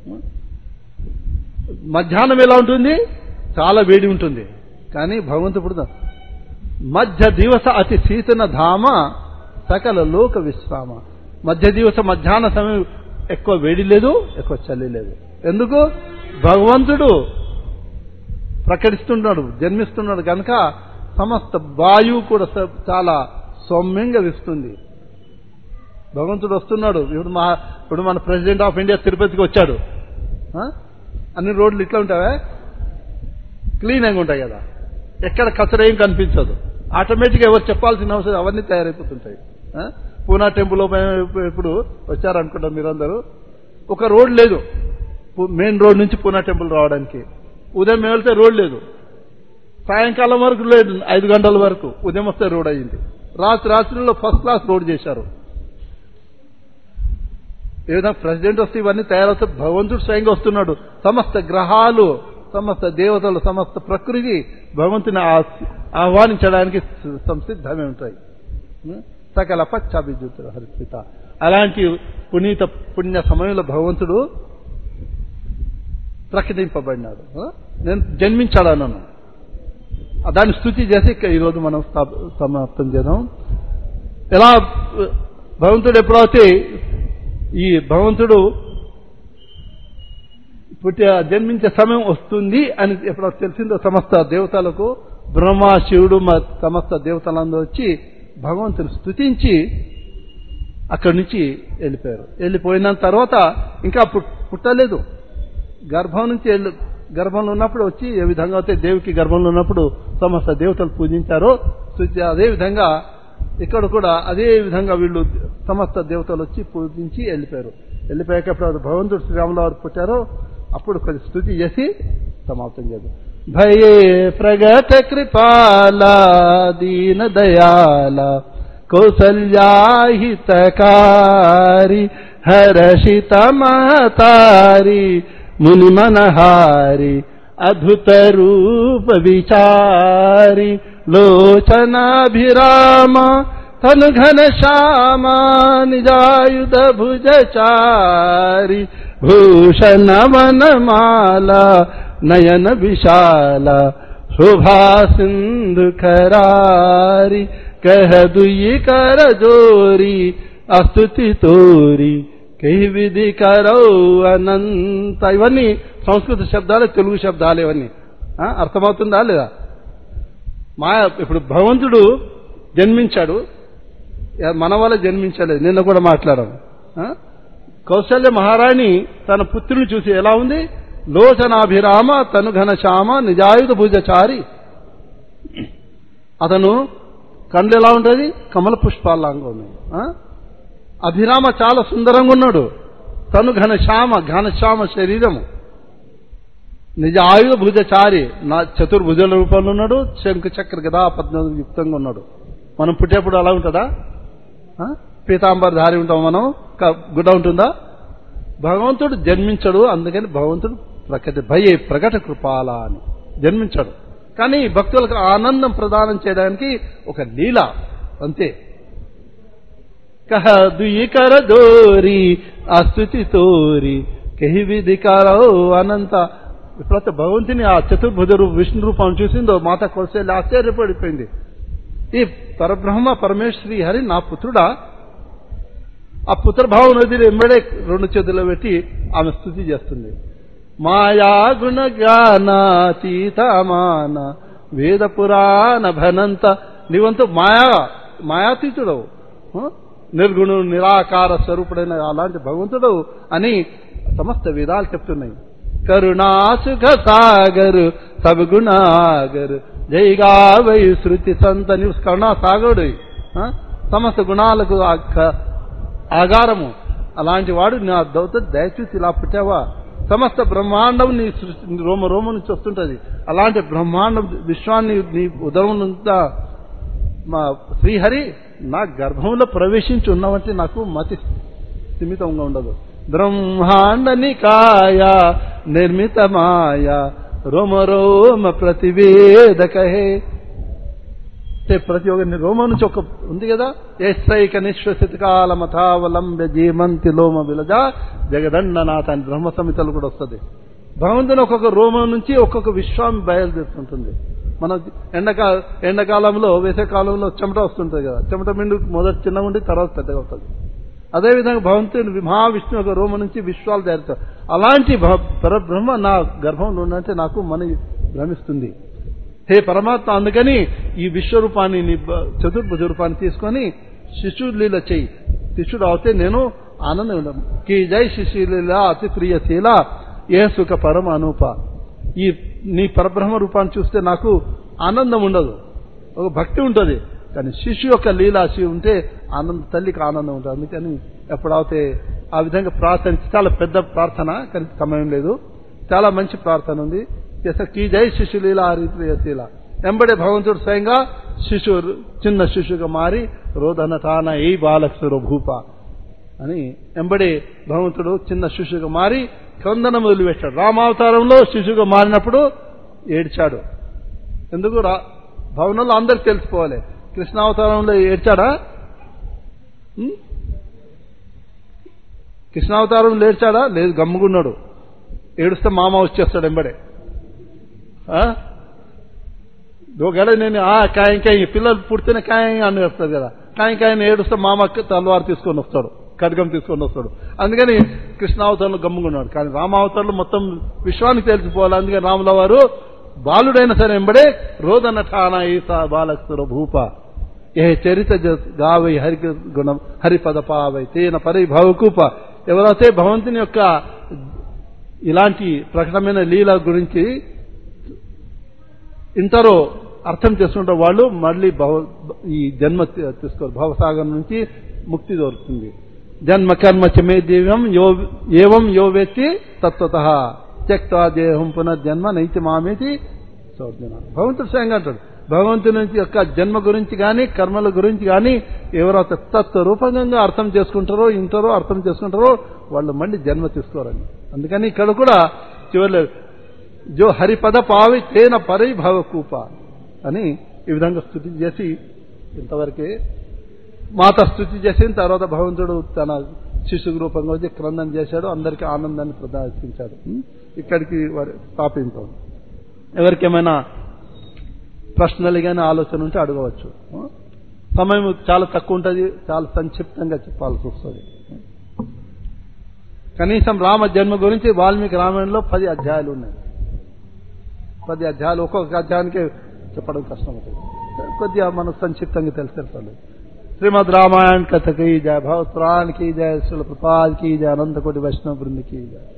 మధ్యాహ్నం ఎలా ఉంటుంది చాలా వేడి ఉంటుంది కానీ భగవంతుడు మధ్య దివస అతి శీతన ధామ సకల లోక విశ్రామ మధ్య దివస మధ్యాహ్న సమయం ఎక్కువ వేడి లేదు ఎక్కువ చలి లేదు ఎందుకు భగవంతుడు ప్రకటిస్తున్నాడు జన్మిస్తున్నాడు కనుక సమస్త వాయువు కూడా స- చాలా సౌమ్యంగా వీస్తుంది భగవంతుడు వస్తున్నాడు ఇప్పుడు మా ఇప్పుడు మన ప్రెసిడెంట్ ఆఫ్ ఇండియా తిరుపతికి వచ్చాడు ఆ? అన్ని రోడ్లు ఇట్లా ఉంటావా క్లీన్గా ఉంటాయి కదా ఎక్కడ కచర ఏం కనిపించదు ఆటోమేటిక్గా ఎవరు చెప్పాల్సిన అవసరం అవన్నీ తయారైపోతుంటాయి ఆ? పూనా టెంపుల్ ఇప్పుడు వచ్చారనుకుంటారు మీరందరూ ఒక రోడ్ లేదు మెయిన్ రోడ్ నుంచి పూనా టెంపుల్ రావడానికి ఉదయం వెళ్తే రోడ్ లేదు సాయంకాలం వరకు లేదు ఐదు గంటల వరకు ఉదయం వస్తే రోడ్ అయ్యింది రాత్రి రాత్రిలో ఫస్ట్ క్లాస్ రోడ్ చేశారు ఏదైనా ప్రెసిడెంట్ వస్తే ఇవన్నీ తయారవుతాయి భగవంతుడు స్వయంగా వస్తున్నాడు సమస్త గ్రహాలు సమస్త దేవతలు సమస్త ప్రకృతి భగవంతుని ఆ- ఆహ్వానించడానికి సి- సంసిద్ధమే ఉంటాయి ఉం? సకల పచ్చాభిజుతులు హరిత అలాంటి పునీత పుణ్య సమయంలో భగవంతుడు ప్రకటింపబడినాడు ఆ? నేను జన్మించాడు అన్నాను దాన్ని స్థుతి చేసి ఇక ఈరోజు మనం స్థాప- సమాప్తం చేద్దాం ఎలా భగవంతుడు ఎప్పుడైతే ఈ భగవంతుడు పుట్టి జన్మించే సమయం వస్తుంది అని ఎప్పుడు తెలిసిందో సమస్త దేవతలకు బ్రహ్మ శివుడు మ- సమస్త దేవతలందరూ వచ్చి భగవంతుని స్తుతించి అక్కడి నుంచి వెళ్ళిపోయారు వెళ్ళిపోయిన తర్వాత ఇంకా పుట్- పుట్టలేదు గర్భం నుంచి వెళ్ళి గర్భంలో ఉన్నప్పుడు వచ్చి ఏ విధంగా అయితే దేవికి గర్భంలో ఉన్నప్పుడు సమస్త దేవతలు పూజించారో స్తుతి అదే విధంగా ఇక్కడ కూడా అదే విధంగా వీళ్ళు సమస్త దేవతలు వచ్చి పూజించి వెళ్ళిపోయారు వెళ్ళిపోయాక ఎప్పుడు భగవంతుడు శ్రీరాములు వారు పుట్టారో అప్పుడు కొంచెం స్థుతి చేసి సమాప్తం చేద్దాం భయే ప్రగత కృపాల దీన దయాల కౌసల్యాహితకారి హర్షిత మహతారి ముని మనహారి అద్భుత రూప విచారి లోచనాభిరామ తను ఘన శ్యామ నిజాయుధ భుజచారి భూషణ వనమాల నయన విశాల శోభా సింధు ఖరారి కహ దుయి కర జోరి అస్తుతి తోరి కహి విధి కరౌ అనంత ఇవన్నీ సంస్కృత శబ్దాలే తెలుగు శబ్దాలు ఇవన్నీ ఆ, అర్థమవుతుందా లేదా మాయ ఇప్పుడు భగవంతుడు జన్మించాడు ఎ- మన వల్ల జన్మించలేదు నిన్న కూడా మాట్లాడాం ఆ? కౌశల్య మహారాణి తన పుత్రుని చూసి ఎలా ఉంది లోచనాభిరామ తను ఘనశ్యామ నిజాయుధ భుజచారి అతను కండ్లు ఎలా ఉంటుంది కమల పుష్పాలంగా ఉన్నాయి ఆ? అభిరామ చాలా సుందరంగా ఉన్నాడు తను ఘనశ్యామ ఘనశ్యామ శరీరము నిజ ఆయుధ భుజచారి నా చతుర్భుజల రూపంలో ఉన్నాడు శంకు చక్ర గదా పద్నాలుగు యుక్తంగా ఉన్నాడు మనం పుట్టేప్పుడు అలా ఉంటుందా ఆ? పీతాంబర ధారి ఉంటాం మనం క- గుడ్డ ఉంటుందా భగవంతుడు జన్మించడు అందుకని భగవంతుడు ప్రకటి భయ ప్రకట కృపాల అని జన్మించాడు కానీ భక్తులకు ఆనందం ప్రదానం చేయడానికి ఒక లీల అంతే కహ దుయికర దోరి అస్తుతి తోరి కహి విధి కరో అనంత ఎప్పుడైతే భగవంతుని ఆ చతుర్భుజ రూప విష్ణు రూపం చూసిందో మాత కొలసేలు ఆశ్చర్యపడిపోయింది ఈ పరబ్రహ్మ పరమేశ్వరి హరి నా పుత్రుడా ఆ పుత్రభావ నదిని ఎంబడే రెండు చేతుల్లో పెట్టి ఆమె స్థుతి చేస్తుంది మాయా గుణ జ్ఞానాతీతమాన వేద పురాణ భనంత నీవంతా మాయా మాయాతీతుడవు ఆ? నిర్గుణు నిరాకార స్వరూపుడైన అలాంటి భగవంతుడు అని సమస్త వేదాలు చెప్తున్నాయి కరుణాసుఖ సాగరు సబగుణాగరు జైగావై శృతి సంత నీవు కరుణా సాగరుడు ఆ? సమస్త గుణాలకు ఆ క- ఆగారము అలాంటి వాడు నా దౌత దయచూసి ఇలా పుట్టావా సమస్త బ్రహ్మాండం నీ సృష్టి రోమ రోమ నుంచి వస్తుంటది అలాంటి బ్రహ్మాండం విశ్వాన్ని నీ ఉదరం నుంచా మా శ్రీహరి నా గర్భంలో ప్రవేశించి ఉన్నవంటే నాకు మతి స్థిమితంగా ఉండదు బ్రహ్మాండ నికాయ నిర్మిత మాయ రోమ రోమ ప్రతివేదకహే అంటే ప్రతి ఒక్క రోమం నుంచి ఒక ఉంది కదా ఏసైక నిశ్వసిత కాలమథావలంబ జీమంతి లోమ విలజ జగదండనాథ అని బ్రహ్మ సమితలు కూడా వస్తుంది భగవంతుని ఒక్కొక్క రోమం నుంచి ఒక్కొక్క విశ్వం బయలుదేరుతుంటుంది మన ఎండకా ఎండాకాలంలో వేసవికాలంలో చెమట వస్తుంటుంది కదా చెమట మిండు మొదటి చిన్నగా ఉండి తర్వాత పెద్దగా అవుతుంది అదేవిధంగా భగవంతుని మహావిష్ణు ఒక రోమ నుంచి విశ్వాలు తయారుతారు అలాంటి భ- పరబ్రహ్మ నా గర్భంలో ఉన్నంటే నాకు మన భ్రమిస్తుంది హే పరమాత్మ అందుకని ఈ విశ్వరూపాన్ని నీ బ- చతుర్భుజ రూపాన్ని తీసుకొని శిశువు లీల చెయ్యి శిష్యుడు అవుతే నేను ఆనందం ఉండను కీ జై శిశులీల అతి ప్రియశీల ఏ సుఖ పరమ అనూప ఈ నీ పరబ్రహ్మ రూపాన్ని చూస్తే నాకు ఆనందం ఉండదు ఒక భక్తి ఉంటుంది కానీ శిశు యొక్క లీలాశి ఉంటే ఆనంద తల్లికి ఆనందం ఉంటుంది అందుకని ఎప్పుడైతే ఆ విధంగా ప్రార్థన చాలా పెద్ద ప్రార్థన కానీ సమయం లేదు చాలా మంచి ప్రార్థన ఉంది చేసే కీ జై శిశులీల హరిప్రియశీల వెంబడే భగవంతుడు స్వయంగా శిశువు చిన్న శిశువుగా మారి రోదన తాన ఏ బాలక్సుర భూప అని వెంబడి భగవంతుడు చిన్న శిశువుగా మారి క్రందన మొదలుపెట్టాడు రామావతారంలో శిశువుగా మారినప్పుడు ఏడ్చాడు ఎందుకు రా భవనంలో అందరికి తెలిసిపోవాలి కృష్ణావతారంలో ఏడ్చాడా ఉం? కృష్ణావతారంలో ఏడ్చాడా లేదు గమ్ముకున్నాడు ఏడుస్తే మామ వచ్చేస్తాడు ఎంబడే ఆ? ఒకవేళ నేను ఆ కాయం కాయ పిల్లలు పుడితేనే కాయం అని వస్తుంది కదా కాయం కాయని ఏడుస్తే మామకి తలవారు తీసుకొని వస్తాడు ఖడ్గం తీసుకొని వస్తాడు అందుకని కృష్ణావతారంలో గమ్ముకున్నాడు కానీ రామావతారంలో మొత్తం విశ్వానికి తెలిసిపోవాలి అందుకని రాముల వారు బాలుడైన సరే ఎంబడే రోదన ఠానా ఈసా బాలక్సుర భూప ఏ చరిత జ- గావై హరి గుణం హరిపద పావై తేన పరై భవకూప ఎవరైతే భగవంతుని యొక్క ఇలాంటి ప్రకటమైన లీల గురించి ఇంతరో అర్థం చేసుకుంటే వాళ్ళు మళ్ళీ భవ ఈ జన్మ తీ- తీసుకోరు భవసాగర్ నుంచి ముక్తి దొరుకుతుంది జన్మ కర్మ చమే దివ్యం యో ఏవం యో వ్యక్తి తత్వత త్యక్తా దేహం పునర్జన్మ నైతి మామేతి సౌర్జన భగవంతుడు స్వయంగా అంటాడు భగవంతుని నుంచి యొక్క జన్మ గురించి కానీ కర్మల గురించి కానీ ఎవరైతే తత్వ రూపంగా అర్థం చేసుకుంటారో ఇంటారో అర్థం చేసుకుంటారో వాళ్ళు మళ్ళీ జన్మ తీసుకోరని అందుకని ఇక్కడ కూడా చివరిలో జో హరిపద పావి తేన పరై భవకూప అని ఈ విధంగా స్థుతి చేసి ఇంతవరకే మాత స్థుతి చేసిన తర్వాత భగవంతుడు తన శిశు రూపంగా వచ్చి క్రందన చేశాడు అందరికీ ఆనందాన్ని ప్రదర్శించాడు ఉం? ఇక్కడికి వారి స్థాపించాం ఎవరికేమైనా ప్రశ్నలు కానీ ఆలోచన ఉంటే అడగవచ్చు ఉం? సమయం చాలా తక్కువ ఉంటుంది చాలా సంక్షిప్తంగా చెప్పాల్సి వస్తుంది కనీసం రామ జన్మ గురించి వాల్మీకి రామాయణంలో పది అధ్యాయాలు ఉన్నాయి పది అధ్యాయాలు ఒక్కొక్క అధ్యాయానికి చెప్పడం కష్టమవుతుంది కొద్దిగా మనకు సంక్షిప్తంగా తెలిసి తెలుసాలి శ్రీమద్ రామాయణ కథ కీ జయ భవత్రాన్ కీ జయ శిల ప్రపాద్ కీ జయ అనంత కోటి వైష్ణవ బృంద కీ జయ